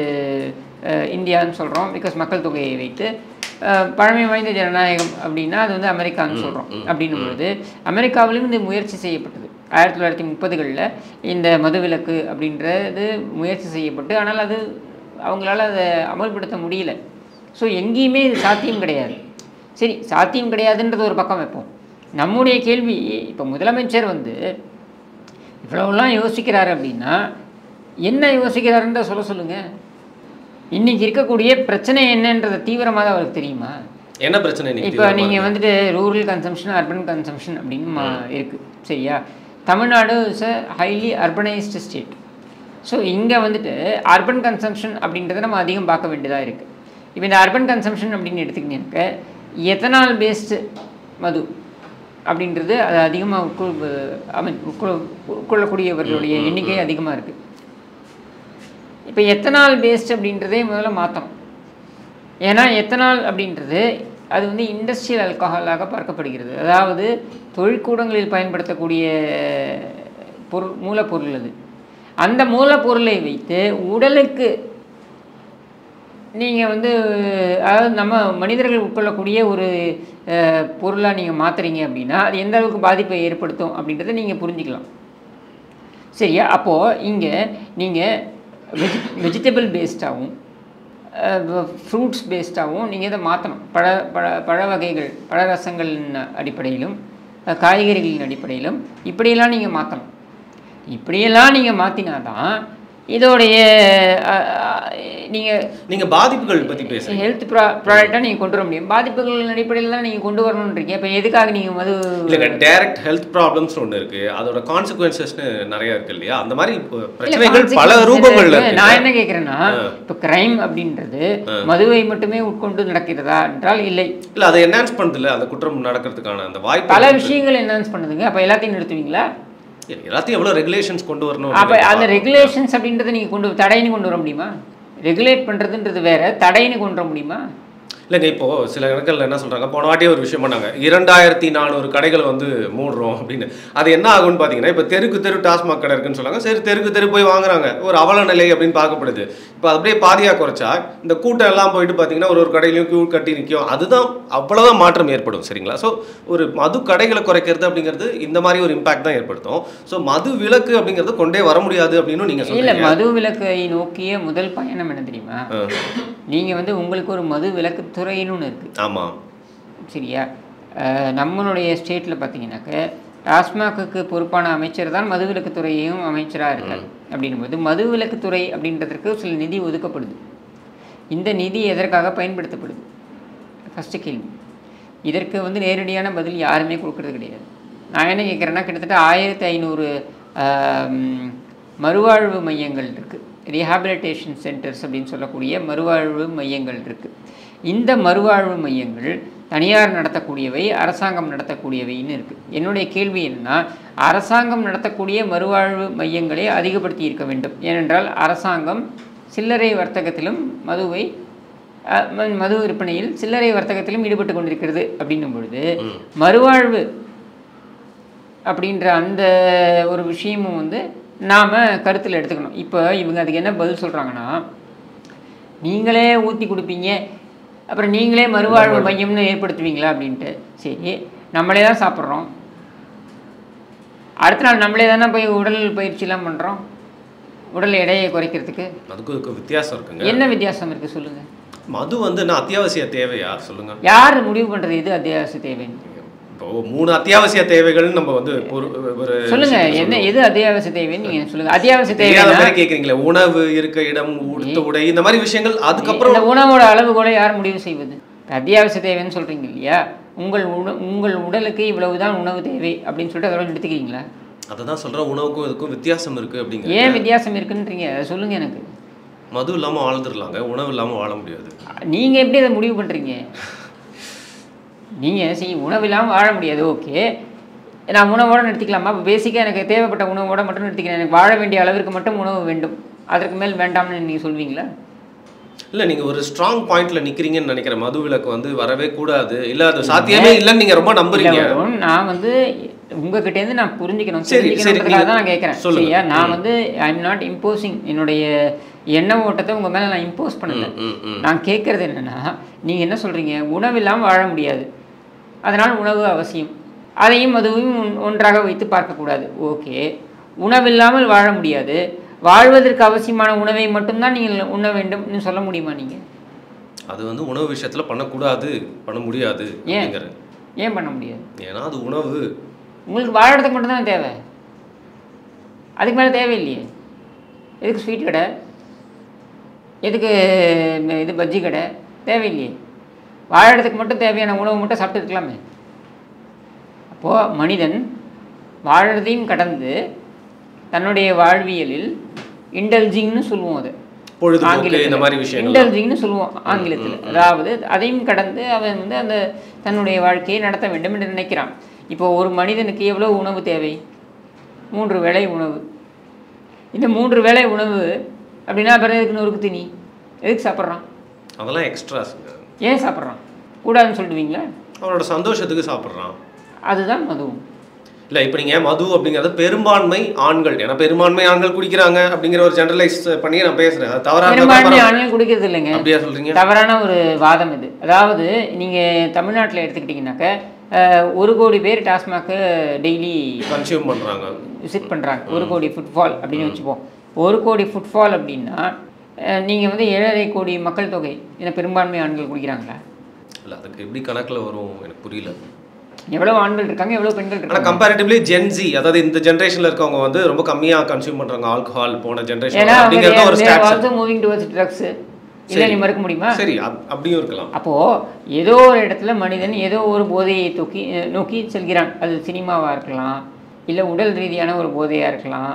அஹ், இந்தியான்னு சொல்கிறோம் பிகாஸ் மக்கள் தொகையை வைத்து அஹ், பழமை வாய்ந்த ஜனநாயகம் அப்படின்னா அது வந்து அமெரிக்கான்னு சொல்கிறோம் அப்படின்னும் பொழுது அமெரிக்காவிலும் இது முயற்சி செய்யப்பட்டது ஆயிரத்தி தொள்ளாயிரத்தி முப்பதுகளில் இந்த மதுவிலக்கு அப்படின்றது முயற்சி செய்யப்பட்டு ஆனால் அது அவங்களால அதை அமல்படுத்த முடியல ஸோ எங்கேயுமே இது சாத்தியம் கிடையாது சரி சாத்தியம் கிடையாதுன்றது ஒரு பக்கம் வைப்போம் நம்முடைய கேள்வி இப்போ முதலமைச்சர் வந்து இவ்வளவுலாம் யோசிக்கிறாரு அப்படின்னா என்ன யோசிக்கிறாருன்ற சொல்ல சொல்லுங்கள் இன்னைக்கு இருக்கக்கூடிய பிரச்சனை என்னன்றதை தீவிரமாக அவருக்கு தெரியுமா என்ன பிரச்சனை இன்னைக்கு இப்போ நீங்கள் வந்துட்டு ரூரல் கன்சம்ஷன் அர்பன் கன்சம்ஷன் அப்படின்னு மா இருக்குது சரியா Tamil Nadu is a highly urbanised state so இங்கே வந்துட்டு அர்பன் கன்சம்ஷன் அப்படின்றத நம்ம அதிகம் பார்க்க வேண்டியதாக இருக்குது இப்போ இந்த அர்பன் கன்சம்ஷன் அப்படின்னு எடுத்துக்கிட்டீங்க எத்தனால் பேஸ்டு மது அப்படின்றது அது அதிகமாக உட்கொள் ஐ மீன் உட்கொள் உட்கொள்ளக்கூடியவர்களுடைய எண்ணிக்கை அதிகமாக இருக்குது இப்போ எத்தனால் பேஸ்ட் அப்படின்றதே முதல்ல மாற்றணும் ஏன்னா எத்தனால் அப்படின்றது அது வந்து இண்டஸ்ட்ரியல் ஆல்கஹாலாக பார்க்கப்படுகிறது அதாவது தொழிற்கூடங்களில் பயன்படுத்தக்கூடிய பொருள் மூலப்பொருள் அது அந்த மூலப்பொருளை வைத்து உடலுக்கு நீங்கள் வந்து அதாவது நம்ம மனிதர்கள் உட்கொள்ளக்கூடிய ஒரு பொருளாக நீங்கள் மாற்றுறீங்க அப்படின்னா அது எந்த அளவுக்கு பாதிப்பை ஏற்படுத்தும் அப்படின்றத நீங்கள் புரிஞ்சுக்கலாம் சரியா அப்போது இங்கே நீங்கள் வெஜி வெஜிடபிள் பேஸ்டாகவும் ஃப்ரூட்ஸ் பேஸ்டாகவும் நீங்கள் இதை மாற்றணும் பழ பழ பழ வகைகள் பழ ரசங்களின் அடிப்படையிலும் அஹ், காய்கறிகளின் அடிப்படையிலும் இப்படியெல்லாம் நீங்கள் மாற்றணும் இப்படியெல்லாம் நீங்கள் மாற்றினா தான் இதோடைய நீங்கள் நீங்க பாதிப்புகள் பத்தி பேசுறீங்க ஹெல்த் ப்ரா ப்ராடக்டாக நீங்கள் கொண்டு வர முடியும் பாதிப்புகளின் அடிப்படையில் தான் நீங்கள் கொண்டு வரணுன்றீங்க இப்போ எதுக்காக நீங்கள் மது இல்லைங்க டைரக்ட் ஹெல்த் ப்ராப்ளம்ஸ் ஒன்று இருக்கு அதோட கான்சிக்வன்சஸ்னு நிறைய இருக்கு இல்லையா அந்த மாதிரி இப்போ இல்ல, பிரச்சனைகள் பல consequences ரூபங்கள்ல இருக்கு. நான் இருக்கு என்ன கேட்குறேன்னா இப்போ கிரைம் அப்படின்றது மதுவை மட்டுமே உட்கொண்டு நடக்கிறதா என்றால் இல்லை இல்ல அதை என்ஹான்ஸ் பண்ணுதுல அந்த குற்றம் நடக்கிறதுக்கான அந்த வாய்ப்பு பல இருக்கு. விஷயங்கள் என்னன்னு பண்ணுதுங்க அப்போ எல்லாத்தையும் நிறுத்துவீங்களா இல்ல, எல்லாத்தையும் எவ்வளவு ரெகுலேஷன்ஸ் கொண்டு வரணும் அப்போ அந்த ரெகுலேஷன்ஸ் அப்படின்றத நீங்கள் கொண்டு தடைன்னு கொண்டு வர முடியுமா ரெகுலேட் பண்ணுறதுன்றது வேற தடைன்னு கொண்டு வர முடியுமா இல்லைங்க இப்போ சில இடங்கள்ல என்ன சொல்றாங்க போன வாட்டியே ஒரு விஷயம் பண்ணாங்க இரண்டாயிரத்தி நானூறு கடைகள் வந்து மூடுறோம் அப்படின்னு அது என்ன ஆகும்னு பார்த்தீங்கன்னா இப்போ தெருக்கு தெரு டாஸ்மாக் கடை இருக்குன்னு சொன்னாங்க சரி தெருக்கு தெரு போய் வாங்குறாங்க ஒரு அவல நிலை அப்படின்னு பார்க்கப்படுது இப்போ அப்படியே பாதியா குறைச்சா இந்த கூட்டம் எல்லாம் போயிட்டு பார்த்தீங்கன்னா ஒரு ஒரு கடையிலையும் கியூ கட்டி நிற்கும் அதுதான் அவ்வளோதான் மாற்றம் ஏற்படும் சரிங்களா ஸோ ஒரு மது கடைகளை குறைக்கிறது அப்படிங்கிறது இந்த மாதிரி ஒரு இம்பாக்ட் தான் ஏற்படுத்தும் ஸோ மது விலக்கு அப்படிங்கிறது கொண்டே வர முடியாது அப்படின்னு நீங்க இல்லை சொல்றீங்க மது விலக்கை நோக்கிய முதல் பயணம் என்ன தெரியுமா ஆ, நீங்கள் வந்து உங்களுக்கு ஒரு மது விலக்கு துறைன்னு ஒன்று இருக்குது ஆமா சரியா அஹ் நம்மளுடைய ஸ்டேட்டில் பார்த்தீங்கன்னாக்க டாஸ்மாகுக்கு பொறுப்பான அமைச்சர் தான் மதுவிலக்குத்துறையையும் அமைச்சராக இருக்கார் அப்படின்னும்போது மதுவிலக்குத்துறை அப்படின்றதுக்கு சில நிதி ஒதுக்கப்படுது இந்த நிதி எதற்காக பயன்படுத்தப்படுது ஃபஸ்ட்டு கேள்வி இதற்கு வந்து நேரடியான பதில் யாருமே கொடுக்கறது கிடையாது நான் என்ன கேட்குறேன்னா கிட்டத்தட்ட ஆயிரத்தி ஐநூறு மறுவாழ்வு மையங்கள் இருக்குது ரீஹாபிலிட்டேஷன் சென்டர்ஸ் அப்படின்னு சொல்லக்கூடிய மறுவாழ்வு மையங்கள் இருக்குது இந்த மறுவாழ்வு மையங்கள் தனியார் நடத்தக்கூடியவை அரசாங்கம் நடத்தக்கூடியவைன்னு இருக்குது என்னுடைய கேள்வி என்னன்னா அரசாங்கம் நடத்தக்கூடிய மறுவாழ்வு மையங்களை அதிகப்படுத்தி இருக்க வேண்டும் ஏனென்றால் அரசாங்கம் சில்லறை வர்த்தகத்திலும் மதுவை அஹ், ம- மது விற்பனையில் சில்லறை வர்த்தகத்திலும் ஈடுபட்டு கொண்டிருக்கிறது அப்படின்னும் பொழுது மறுவாழ்வு அப்படின்ற அந்த ஒரு விஷயமும் வந்து நாம் கருத்தில் எடுத்துக்கணும் இப்போ இவங்க அதுக்கு என்ன பதில் சொல்கிறாங்கன்னா நீங்களே ஊற்றி கொடுப்பீங்க அப்புறம் நீங்களே மறுவாழ்வு மையம்னு ஏற்படுத்துவீங்களா அப்படின்ட்டு சரி நம்மளே தான் சாப்பிட்றோம் அடுத்த நாள் நம்மளே தானே போய் உடல் பயிற்சிலாம் பண்ணுறோம் உடல் எடையை குறைக்கிறதுக்கு அதுக்கும் இதுக்கும் வித்தியாசம் இருக்குங்க என்ன வித்தியாசம் இருக்குது சொல்லுங்கள் மது வந்து என்ன அத்தியாவசிய தேவையா சொல்லுங்க யார் முடிவு பண்ணுறது எது அத்தியாவசிய தேவைன்னு இப்போ மூணு அத்தியாவசிய தேவைகள்னு நம்ம வந்து ஒரு ஒரு சொல்லுங்க விஷயத்தை என்ன சொல்லுவோம். எது அத்தியாவசிய தேவைன்னு நீங்க சொல்லுங்க அத்தியாவசிய தெரியாத தேவைன்னா மாதிரி கேக்குறீங்களே உணவு இருக்க இடம் உடுத்த உடை இந்த மாதிரி விஷயங்கள் அதுக்கப்புறம் இந்த உணவோட அளவுகோலை யார் முடிவு செய்வது அத்தியாவசிய தேவைன்னு சொல்றீங்க இல்லையா உங்கள் உண உங்கள் உடலுக்கு இவ்வளவுதான் உணவு தேவை அப்படின்னு சொல்லிட்டு அதோட நிறுத்திக்கிறீங்களா அததான் சொல்றேன் உணவுக்கும் இதுக்கும் வித்தியாசம் இருக்கு அப்படிங்கிற ஏன் வித்தியாசம் இருக்குன்றீங்க அதை சொல்லுங்க எனக்கு மது இல்லாம வாழ்ந்துடலாங்க உணவு இல்லாம வாழ முடியாது நீங்க எப்படி அதை முடிவு பண்றீங்க நீங்க சரி உணவு இல்லாமல் வாழ முடியாது ஓகே நான் உணவோட நிறுத்திக்கலாமா இப்போ பேசிக்காக எனக்கு தேவைப்பட்ட உணவோட மட்டும் நிறுத்திக்கிறேன் எனக்கு வாழ வேண்டிய அளவிற்கு மட்டும் உணவு வேண்டும் அதற்கு மேல் வேண்டாம்னு நீங்கள் சொல்வீங்களா இல்ல நீங்க ஒரு ஸ்ட்ராங் பாயிண்ட்ல நிக்கிறீங்கன்னு நினைக்கிறேன் மது விலக்கு வந்து வரவே கூடாது இல்ல அது சாத்தியமே இல்லைன்னு நீங்க ரொம்ப நம்புறீங்க இல்ல, வருண், நான் வந்து உங்ககிட்ட இருந்து நான் புரிஞ்சுக்கணும் சரி, சரி, தெரிஞ்சுக்கணுன்றதுக்காக தான் நான் நீங்க கேட்குறேன் சொல்லுங்க. சரியா நான் வந்து ஐ எம் நாட் இம்போசிங் என்னுடைய எண்ண ஓட்டத்தை உங்க மேல நான் இம்போஸ் பண்ணல ம், ம், ம். நான் கேட்கறது என்னன்னா நீங்க என்ன சொல்றீங்க உணவு இல்லாமல் வாழ முடியாது அதனால் உணவு அவசியம் அதையும் அதுவும் ஒன்- ஒன்றாக வைத்து பார்க்கக்கூடாது ஓகே உணவில்லாமல் வாழ முடியாது வாழ்வதற்கு அவசியமான உணவை மட்டும்தான் நீங்கள் உண்ண வேண்டும்னு சொல்ல முடியுமா நீங்க அது வந்து உணவு விஷயத்துல பண்ணக்கூடாது பண்ண முடியாது ஏன் அப்படிங்கிற ஏன் பண்ண முடியாது ஏன்னா அது உணவு உங்களுக்கு வாழறதுக்கு மட்டும்தானே தேவை அதுக்கு மேலே தேவையில்லையே எதுக்கு ஸ்வீட் கடை எதுக்கு ம- இது பஜ்ஜி கடை தேவையில்லையே வாழறதுக்கு மட்டும் தேவையான உணவு மட்டும் சாப்பிட்டு இருக்கலாமே அப்போது மனிதன் வாழறதையும் கடந்து தன்னுடைய வாழ்வியலில் இன்டல்ஜிங்னு சொல்லுவோம் அதை பொழுதுபோக்கு இந்த மாதிரி விஷயங்கள் இன்டல்ஜிங்னு சொல்லுவோம் ஆங்கிலத்தில் அதாவது அதையும் கடந்து அவன் வந்து அந்த தன்னுடைய வாழ்க்கையை நடத்த வேண்டும் என்று நினைக்கிறான் இப்போ ஒரு மனிதனுக்கு எவ்வளோ உணவு தேவை மூன்று வேளை உணவு இந்த மூன்று வேளை உணவு அப்படின்னா அப்புறம் எதுக்கு நொறுக்கு திணி எதுக்கு சாப்பிட்றான் அதெல்லாம் எக்ஸ்ட்ராஸுங்க ஏன் சாப்பிட்றான் கூடாதுன்னு சொல்லிடுவீங்களா அவனோட சந்தோஷத்துக்கு சாப்பிட்றான் அதுதான் மதுவும் இல்ல இப்போ நீங்க மது அப்படிங்கிறது பெரும்பான்மை ஆண்கள் ஏன்னா பெரும்பான்மை ஆண்கள் குடிக்கிறாங்க அப்படிங்கிற ஒரு ஜெனரலைஸ் பண்ணி நான் பேசுறேன் அது தவறா இருந்தா பெரும்பான்மை பரவாயில்ல. ஆண்கள் குடிக்கிறது இல்லைங்க அப்படியா சொல்றீங்க தவறான ஒரு வாதம் இது அதாவது நீங்கள் தமிழ்நாட்டில் எடுத்துக்கிட்டிங்கனாக்க அஹ், ஒரு கோடி பேர் டாஸ்மாக்கு டெய்லி கன்சியூம் பண்றாங்க விசிட் பண்ணுறாங்க ஒரு கோடி ஃபுட்ஃபால் அப்படின்னு வச்சுப்போம் ஒரு கோடி ஃபுட்ஃபால் அப்படின்னா நீங்கள் வந்து ஏழரை கோடி மக்கள் தொகை ஏன்னா பெரும்பான்மை ஆண்கள் குடிக்கிறாங்களா இல்ல அதுக்கு எப்படி கணக்குல வரும் எனக்கு புரியல எவ்வளோ ஆண்கள் இருக்காங்க எவ்வளோ பெண்கள் ஆனா இருக்காங்க கம்பேரிட்டிவ்லி ஜென்சி அதாவது இந்த ஜென்ரேஷன்ல இருக்கவங்க வந்து ரொம்ப கம்மியா கன்சியூம் பண்றாங்க ஆல்கஹால் போன ஜென்ரேஷன் ஏன்னா அப்படிங்கறது ஒரு stats also moving towards drugs இல்லை நீ மறுக்க முடியுமா சரி அப்- அப்படியும் இருக்கலாம் அப்போது ஏதோ ஒரு இடத்துல மனிதன் ஏதோ ஒரு போதையை தூக்கி அஹ், நோக்கி செல்கிறான் அது சினிமாவாக இருக்கலாம் இல்லை உடல் ரீதியான ஒரு போதையாக இருக்கலாம்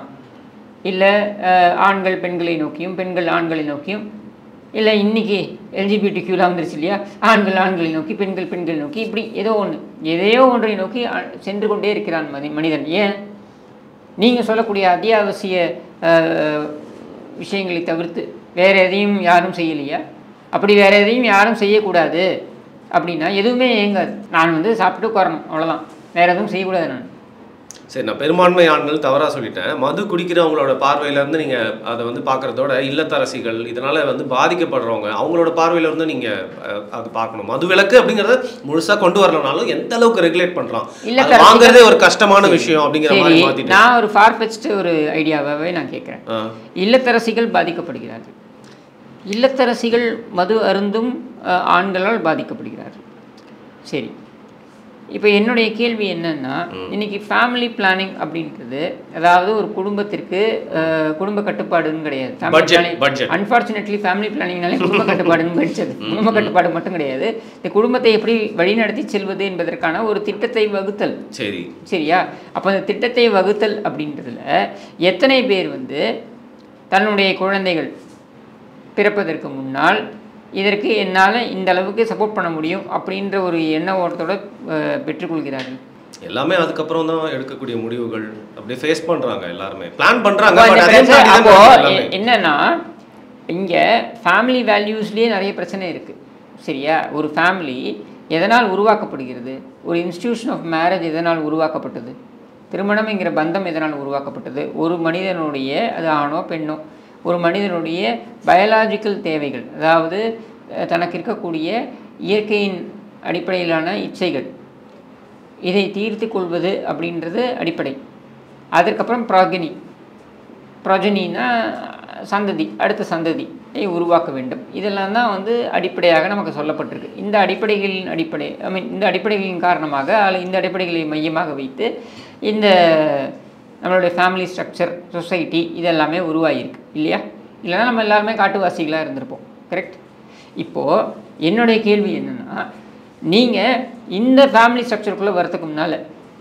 இல்லை ஆண்கள் பெண்களை நோக்கியும் பெண்கள் ஆண்களை நோக்கியும் இல்லை இன்னைக்கு எல்ஜிபிடி கியூலாம் வந்துருச்சு இல்லையா ஆண்கள் ஆண்களை நோக்கி பெண்கள் பெண்கள் நோக்கி இப்படி ஏதோ ஒன்று எதையோ ஒன்றை நோக்கி அ- சென்று கொண்டே இருக்கிறான் மனி மனிதன் ஏன் நீங்கள் சொல்லக்கூடிய அத்தியாவசிய அஹ், விஷயங்களை தவிர்த்து வேறு எதையும் யாரும் செய்யலையா அப்படி வேறு எதையும் யாரும் செய்யக்கூடாது அப்படின்னா எதுவுமே இயங்காது நான் வந்து சாப்பிட்டு உட்காரணும் அவ்வளோதான் வேறு எதுவும் செய்யக்கூடாது நான் சரி நான் பெரும்பான்மை ஆண்கள் தவறா சொல்லிட்டேன் மது குடிக்கிறவங்களோட பார்வையில இருந்து நீங்க அதை வந்து பார்க்கறதோட இல்லத்தரசிகள் இதனால வந்து பாதிக்கப்படுறவங்க அவங்களோட பார்வையில இருந்து நீங்க அஹ், அது பார்க்கணும் மது விலக்கு அப்படிங்கறத முழுசா கொண்டு வரலனாலும் எந்த அளவுக்கு ரெகுலேட் பண்றான் அது இல்லத்தரசிகள் வாங்குறதே ஒரு கஷ்டமான விஷயம் அப்படிங்கிற மாதிரி சரி மாத்திட்டு நான் ஒரு ஃபார்பெஸ்ட் ஒரு ஐடியாவாகவே நான் கேட்குறேன் ஆ. இல்லத்தரசிகள் பாதிக்கப்படுகிறார்கள் இல்லத்தரசிகள் மது அருந்தும் அஹ், ஆண்களால் பாதிக்கப்படுகிறார்கள் சரி இப்போ என்னுடைய கேள்வி என்னன்னா இன்னைக்கு ஃபேமிலி பிளானிங் அப்படின்றது அதாவது ஒரு குடும்பத்திற்கு அஹ், குடும்ப கட்டுப்பாடுன்னு கிடையாது Budget, budget. அன்ஃபார்ச்சுனேட்லி ஃபேமிலி பிளானிங்னாலே குடும்ப கட்டுப்பாடுன்னு படிச்சது குடும்ப கட்டுப்பாடு மட்டும் கிடையாது இந்த குடும்பத்தை எப்படி வழிநடத்தி செல்வது என்பதற்கான ஒரு திட்டத்தை வகுத்தல் சரி சரியா அப்போ அந்த திட்டத்தை வகுத்தல் அப்படின்றதுல எத்தனை பேர் வந்து தன்னுடைய குழந்தைகள் பிறப்பதற்கு முன்னால் இதற்கு என்னால் இந்த அளவுக்கு சப்போர்ட் பண்ண முடியும் அப்படின்ற ஒரு எண்ண ஓட்டத்தோட அஹ், பெற்றுக்கொள்கிறார்கள் எல்லாமே அதுக்கப்புறம் தான் எடுக்கக்கூடிய முடிவுகள் அப்படியே ஃபேஸ் பண்றாங்க எல்லாருமே பிளான் பண்றாங்க அப்போ but அந்த அதே பிரச்சனை தாண்டி தான் அப்போ நடக்குது எல்லாமே. எ- என்னன்னா இங்கே ஃபேமிலி வேல்யூஸ்லேயே நிறைய பிரச்சனை இருக்குது சரியா ஒரு ஃபேமிலி எதனால் உருவாக்கப்படுகிறது ஒரு இன்ஸ்டிடியூஷன் ஆஃப் மேரேஜ் எதனால் உருவாக்கப்பட்டது திருமணம்ங்கிற பந்தம் எதனால் உருவாக்கப்பட்டது ஒரு மனிதனுடைய அது ஆணோ பெண்ணோ ஒரு மனிதனுடைய பயாலாஜிக்கல் தேவைகள் அதாவது அஹ், தனக்கு இருக்கக்கூடிய இயற்கையின் அடிப்படையிலான இச்சைகள் இதை தீர்த்து கொள்வது அப்படின்றது அடிப்படை அதற்கப்புறம் ப்ராகனி ப்ரொஜனின்னா சந்ததி அடுத்த சந்ததியை உருவாக்க வேண்டும் இதெல்லாம் தான் வந்து அடிப்படையாக நமக்கு சொல்லப்பட்டிருக்கு இந்த அடிப்படைகளின் அடிப்படை ஐ மீன் இந்த அடிப்படைகளின் காரணமாக அல்ல இந்த அடிப்படைகளை மையமாக வைத்து இந்த நம்மளுடைய ஃபேமிலி ஸ்ட்ரக்சர் சொசைட்டி இதெல்லாமே உருவாகியிருக்கு இல்லையா இல்லைன்னா நம்ம எல்லாருமே காட்டுவாசிகளாக இருந்திருப்போம் கரெக்ட் இப்போது என்னுடைய கேள்வி என்னென்னா நீங்கள் இந்த ஃபேமிலி ஸ்ட்ரக்சருக்குள்ளே வரதுக்கு முன்னால்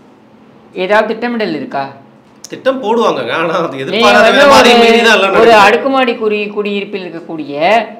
ஏதாவது திட்டமிடல் இருக்கா திட்டம் போடுவாங்கங்க ஆனா அது நீங்க எதிர்பாராத வந்து விதமா அதை ஒரு- மீறி தான் எல்லாம் ஒரு நடக்குது. அடுக்குமாடி குடி குடியிருப்பில் இருக்கக்கூடிய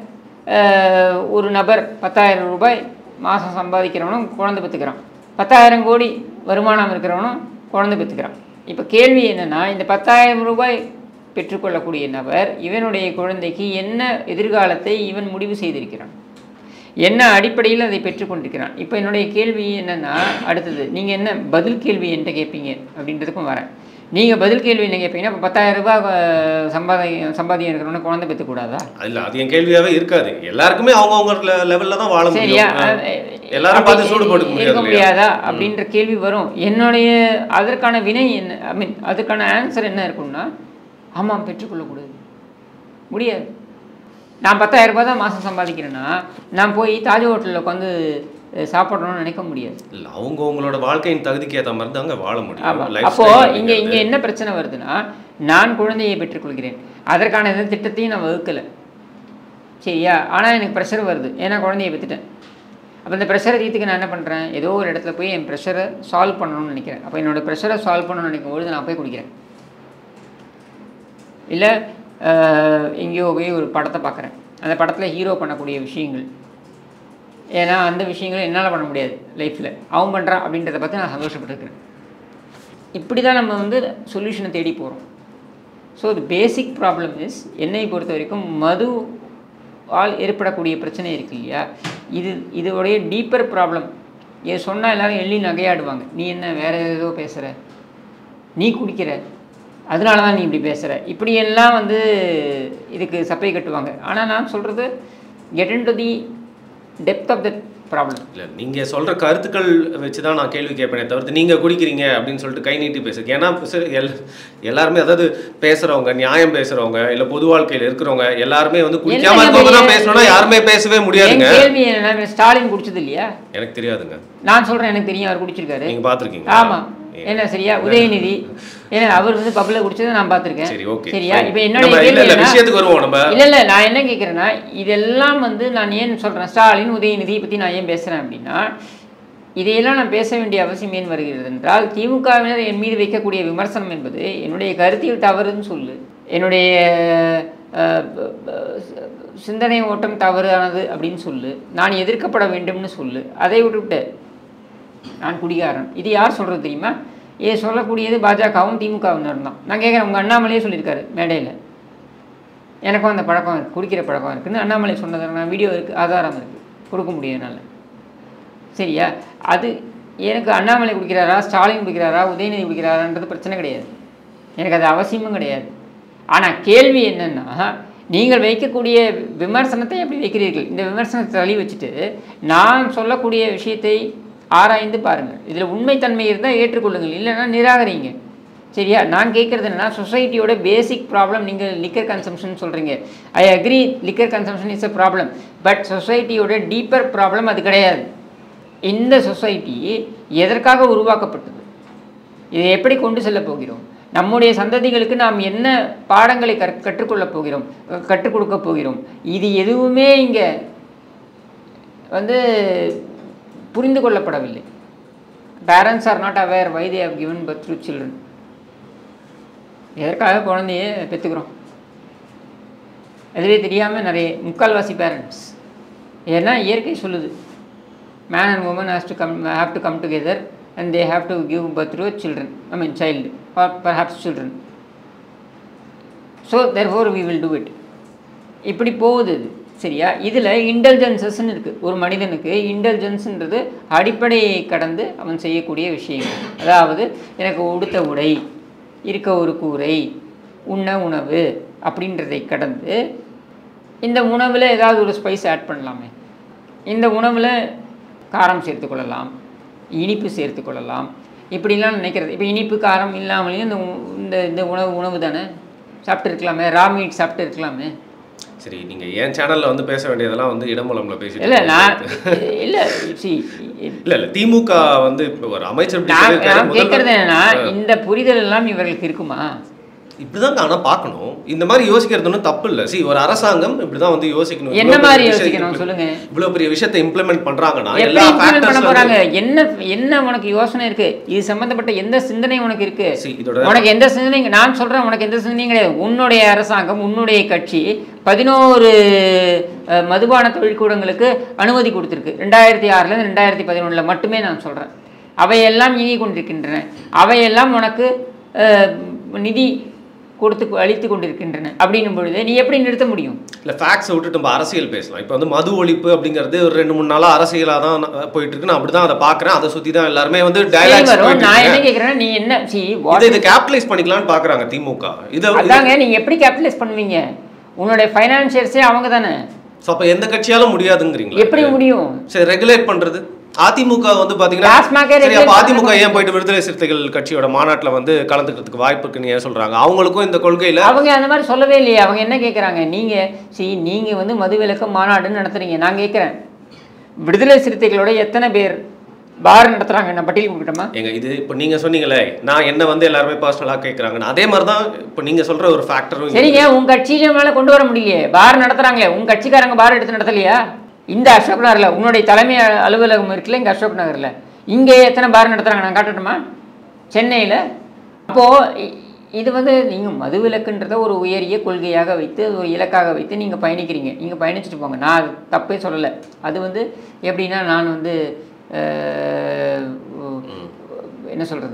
அஹ், ஒரு நபர் பத்தாயிரம் ரூபாய் மாதம் சம்பாதிக்கிறவனும் குழந்தை பெற்றுக்கிறான் பத்தாயிரம் கோடி வருமானம் இருக்கிறவனும் குழந்தை பெற்றுக்கிறான் இப்போ கேள்வி என்னன்னா இந்த பத்தாயிரம் ரூபாய் பெற்றுக்கொள்ளக்கூடிய நபர் இவனுடைய குழந்தைக்கு என்ன எதிர்காலத்தை இவன் முடிவு செய்திருக்கிறான் என்ன அடிப்படையில் அதை பெற்றுக்கொண்டிருக்கிறான் இப்போ என்னுடைய கேள்வி என்னன்னா அடுத்தது நீங்கள் என்ன பதில் கேள்வி என்கிட்ட கேட்பீங்க அப்படின்றதுக்கும் வரேன் நீங்கள் பதில் கேள்வி என்ன கேட்பீங்கன்னா இப்போ பத்தாயிரம் ரூபாய் அஹ், சம்பாதி சம்பாதியம் இருக்கிறவன குழந்தை பெற்றுக்கூடாதா இல்ல அது என் கேள்வியாவே இருக்காது எல்லாருமே அவங்கவங்க லெவல்ல தான் வாழ சரியா முடியும் அது- ஆ. எல்லாரும் பார்த்து சூடு போட்டுக்க இருக்க முடியாது இல்லையா? முடியாதா அப்படின்ற கேள்வி வரும் என்னுடைய அதற்கான வினை என்ன ஐ மீன் அதுக்கான ஆன்சர் என்ன இருக்கும்னா ஆமாம் பெற்றுக்கொள்ளக்கூடாது முடியாது நான் பத்தாயிரம் ரூபாய் தான் மாதம் சம்பாதிக்கிறேன்னா நான் போய் தாஜ் ஹோட்டலில் உட்காந்து அஹ், சாப்பிடணும்னு நினைக்க முடியாது இல்ல அவங்க அவங்களோட வாழ்க்கையின் தகுதிக்கு ஏத்த மாதிரி தாங்க வாழ முடியும் ஆமா Life அப்போ style இங்க அப்படிங்கிறது. இங்க என்ன பிரச்சனை வருதுன்னா நான் குழந்தையை பெற்றுக்கொள்கிறேன் அதற்கான எந்த திட்டத்தையும் நான் வகுக்கல சரியா ஆனா எனக்கு ப்ரெஷர் வருது ஏன்னா குழந்தையை பெற்றுட்டேன் அப்போ இந்த ப்ரெஷரை தீர்த்துக்க நான் என்ன பண்ணுறேன் ஏதோ ஒரு இடத்துல போய் என் ப்ரெஷரை சால்வ் பண்ணணும்னு நினைக்கிறேன் அப்போ என்னோட ப்ரெஷரை சால்வ் பண்ணணும்னு நினைக்கும் பொழுது நான் போய் குடிக்கிறேன் இல்லை எங்கேயோ போய் ஒரு படத்தை பார்க்குறேன் அந்த படத்தில் ஹீரோ பண்ணக்கூடிய விஷயங்கள் ஏன்னா அந்த விஷயங்களை என்னால் பண்ண முடியாது லைஃப்பில் அவன் பண்ணுறான் அப்படின்றத பார்த்து நான் சந்தோஷப்பட்டுருக்கிறேன் இப்படி தான் நம்ம வந்து சொல்யூஷனை தேடி போகிறோம் so the basic problem is என்னை பொறுத்த வரைக்கும் மது ஆல் ஏற்படக்கூடிய பிரச்சனை இருக்கு இல்லையா இது இதோடைய டீப்பர் ப்ராப்ளம் இது சொன்னால் எல்லாரும் எள்ளி நகையாடுவாங்க நீ என்ன வேற ஏதோ பேசுகிற நீ குடிக்கிற அதனால தான் நீ இப்படி பேசுகிற இப்படியெல்லாம் வந்து இதுக்கு சப்பை கட்டுவாங்க ஆனால் நான் சொல்கிறது get into the depth of the problem இல்ல நீங்க சொல்ற கருத்துக்கள் வச்சு தான் நான் கேள்வி கேட்பேனே தவிர்த்து நீங்க குடிக்கிறீங்க அப்படின்னு சொல்லிட்டு கை நீட்டி பேசுறது ஏன்னா சரி, எல் எல்லாருமே அதாவது பேசுறவங்க நியாயம் பேசுறவங்க இல்ல பொது வாழ்க்கையில இருக்கிறவங்க எல்லாருமே வந்து குடிக்காம என்னங்க இருக்கவங்க தான் பெரிய- பேசணும்னா யாருமே பேசவே என் முடியாதுங்க கேள்வி என்ன ஸ்டாலின் குடிச்சது இல்லையா எனக்கு தெரியாதுங்க நான் சொல்றேன் எனக்கு தெரியும் அவர் குடிச்சிருக்காரு நீங்க பாத்திருக்கீங்க ஆமா என்ன சரியா உதயநிதி ஏன்னா அவர் வந்து பப்ல குடிச்சதை நான் பார்த்திருக்கேன் சரி ஓகே சரியா இப்போ நம்ம என்னுடைய இல்ல கேள்வி இல்ல என்ன விஷயத்துக்கு வருவோம் நம்ம இல்ல இல்ல நான் என்ன கேட்குறேன்னா இதெல்லாம் வந்து நான் ஏன் சொல்றேன் ஸ்டாலின் உதயநிதி பத்தி நான் ஏன் பேசுறேன் அப்படின்னா இதையெல்லாம் நான் பேச வேண்டிய அவசியம் ஏன் வருகிறது என்றால் திமுகவினர் என் மீது வைக்கக்கூடிய விமர்சனம் என்பது என்னுடைய கருத்தில் தவறுன்னு சொல்லு என்னுடைய அஹ், ப- ப- சிந்தனை ஓட்டம் தவறானது அப்படின்னு சொல்லு நான் எதிர்க்கப்பட வேண்டும்னு சொல்லு அதை விட்டுவிட்டு நான் குடிகாரன் இது யார் சொல்கிறது தெரியுமா இது சொல்லக்கூடியது பாஜகவும் திமுகவினர் தான் நான் கேட்குறேன் உங்கள் அண்ணாமலையே சொல்லியிருக்காரு மேடையில் எனக்கும் அந்த பழக்கம் இருக்குது குடிக்கிற பழக்கம் இருக்குன்னு அண்ணாமலை சொன்னது நான் வீடியோ இருக்குது ஆதாரம் இருக்குது கொடுக்க முடியும் என்னால் சரியா அது எனக்கு அண்ணாமலை குடிக்கிறாரா ஸ்டாலின் குடிக்கிறாரா உதயநிதி குடிக்கிறாரான்றது பிரச்சனை கிடையாது எனக்கு அது அவசியமும் கிடையாது ஆனால் கேள்வி என்னென்னா நீங்கள் வைக்கக்கூடிய விமர்சனத்தை எப்படி வைக்கிறீர்கள் இந்த விமர்சனத்தை தள்ளி வச்சுட்டு நான் சொல்லக்கூடிய விஷயத்தை ஆராய்ந்து பாருங்கள் இதில் உண்மைத்தன்மை இருந்தால் ஏற்றுக்கொள்ளுங்கள் இல்லைன்னா நிராகரிங்க சரியா நான் கேட்குறது என்னன்னா சொசைட்டியோட பேசிக் ப்ராப்ளம் நீங்கள் லிக்கர் கன்சம்ஷன் சொல்கிறீங்க I agree liquor consumption is a problem but சொசைட்டியோட டீப்பர் ப்ராப்ளம் அது கிடையாது இந்த சொசைட்டி எதற்காக உருவாக்கப்பட்டது இதை எப்படி கொண்டு செல்ல போகிறோம் நம்முடைய சந்ததிகளுக்கு நாம் என்ன பாடங்களை கற் கற்றுக்கொள்ளப் போகிறோம் அஹ் கற்றுக் கொடுக்க போகிறோம் இது எதுவுமே இங்கே வந்து புரிந்து கொள்ளப்படவில்லை parents are not aware why they have given birth to children எதற்காக குழந்தைய பெற்றுக்கிறோம் அதுவே தெரியாமல் நிறைய முக்கால்வாசி பேரண்ட்ஸ் ஏன்னா இயற்கை சொல்லுது man and woman has to come have to come together and they have to give birth to children I mean child are perhaps children so therefore we will do it இப்படி போகுது இது சரியா இதில் இன்டெலிஜென்சஸ்ன்னு இருக்குது ஒரு மனிதனுக்கு இன்டெலிஜென்ஸ்ன்றது அடிப்படையை கடந்து அவன் செய்யக்கூடிய விஷயங்கள் அதாவது எனக்கு உடுத்த உடை இருக்க ஒரு கூரை உண்ண உணவு அப்படின்றதை கடந்து இந்த உணவில் ஏதாவது ஒரு ஸ்பைஸ் ஆட் பண்ணலாமே இந்த உணவில் காரம் சேர்த்துக்கொள்ளலாம் இனிப்பு சேர்த்துக்கொள்ளலாம் இப்படிலாம் நினைக்கிறது இப்போ இனிப்பு காரம் இல்லாமலேயும் இந்த உ- இந்த இந்த உணவு உணவு தானே சாப்பிட்டு இருக்கலாமே ரா மீட் சாப்பிட்டு இருக்கலாமே சரி நீங்க என் சேனல்ல வந்து பேச வேண்டியதெல்லாம் வந்து இடமூலம்ல பேசிட்டு இல்லை நான் இருக்கீங்க. இல்லை சி இல்ல இல்ல திமுக வந்து இப்ப ஒரு அமைச்சர் இப்படி நான் சொல்லியிருக்காரு, நான் முதல்வர் கேட்குறது என்னன்னா இந்த புரிதல் எல்லாம் இவர்களுக்கு இருக்குமா இப்படிதாங்க ஆனா பார்க்கணும் இந்த மாதிரி யோசிக்கிறது ஒன்றும் தப்பு இல்ல சி ஒரு அரசாங்கம் இப்படிதான் வந்து யோசிக்கணும் என்ன இவ்வளவு மாதிரி பெரிய விஷயம் யோசிக்கணும் implement- சொல்லுங்க இவ்வளவு பெரிய விஷயத்தை இம்ப்ளிமெண்ட் பண்றாங்கன்னா எப்படி எல்லா implement பண்ண ஃபேக்டர்ஸ் போறாங்க என்ன என்ன உனக்கு யோசனை இருக்கு இது சம்பந்தப்பட்ட எந்த சிந்தனை உனக்கு இருக்கு See, இதோட உனக்கு எந்த சிந்தனையும் நான் சொல்றேன் உனக்கு எந்த சிந்தனையும் கிடையாது உன்னுடைய அரசாங்கம் உன்னுடைய கட்சி பதினோரு அஹ், மதுபான தொழிற்கூடங்களுக்கு அனுமதி கொடுத்துருக்கு ரெண்டாயிரத்தி ஆறுலேருந்து ரெண்டாயிரத்தி பதினொன்றில் மட்டுமே நான் சொல்கிறேன் அவையெல்லாம் இயங்கிக் கொண்டிருக்கின்றன அவையெல்லாம் உனக்கு அஹ், நிதி கொடுத்து அளித்து கொண்டிருக்கின்றன அப்படின்னும் பொழுது நீ எப்படி நிறுத்த முடியும் இல்ல ஃபேக்ட்ஸை விட்டுட்டு நம்ம அரசியல் பேசலாம் இப்போ வந்து மது ஒழிப்பு அப்படிங்கிறது ஒரு ரெண்டு மூணு நாளா அரசியலா தான் ந- போயிட்டு இருக்கு நான் அப்படிதான் அதை பாக்குறேன் அதை சுத்தி தான் எல்லாருமே வந்து சரி டயலாக்ஸ் வரும் போயிட்டு நான் என்ன இருக்கு. கேட்குறேன் நீ என்ன சி இதை இதை கேபிட்டலைஸ் பண்ணிக்கலாம்னு பாக்குறாங்க திமுக இதை அதாங்க நீங்க எப்படி கேபிட்டலைஸ் பண்ணுவீங்க உன்னுடைய ஃபைனான்சியர்ஸே அவங்க தானே ஸோ அப்போ எந்த கட்சியாலும் முடியாதுங்கிறீங்களா எப்படி முடியும் சரி ரெகுலேட் பண்றது அதிமுக வந்து பாத்தீங்கன்னா டாஸ்மாகே சரி அப்ப regulate அதிமுக பண்ண ஏன் போயிட்டு விடுதலை சிறுத்தைகள் கட்சியோட மாநாட்டுல வந்து கலந்துக்கிறதுக்கு வாய்ப்பு இருக்குன்னு ஏன் சொல்றாங்க அவங்களுக்கும் இந்த கொள்கையில அவங்க அந்த மாதிரி சொல்லவே இல்லையே அவங்க என்ன கேட்குறாங்க நீங்க சி நீங்க வந்து மதுவிலக்கு மாநாடுன்னு நடத்துறீங்க நான் கேட்குறேன் விடுதலை சிறுத்தைகளோட எத்தனை பேர் பார் நடத்துறாங்க நான் பட்டியல் கொடுக்கட்டுமா எங்க இது இப்போ நீங்க சொன்னீங்களே நான் என்ன வந்து எல்லாருமே பர்சனலா கேட்குறாங்கன்னு அதே மாதிரி தான் இப்போ நீங்க சொல்ற ஒரு ஃபேக்டரும் சரிங்க உங்க கட்சியில மேல கொண்டு வர முடியலையே பார் நடத்துறாங்களே உங்க கட்சிக்காரங்க பார் எடுத்து நடத்தலையா இந்த அசோக் நகர்ல உன்னுடைய தலைமை அ- அலுவலகம் இருக்குல்ல இங்க அசோக் நகர்ல இங்கே எத்தனை பார் நடத்துறாங்க நான் காட்டட்டுமா சென்னையில அப்போ இ- இது வந்து நீங்க மதுவிலக்குன்றத ஒரு உயரிய கொள்கையாக வைத்து ஒரு இலக்காக வைத்து நீங்க பயணிக்கிறீங்க நீங்க பயணிச்சுட்டு போங்க நான் அது தப்பே சொல்லலை அது வந்து எப்படின்னா நான் வந்து அஹ், என்ன சொல்றது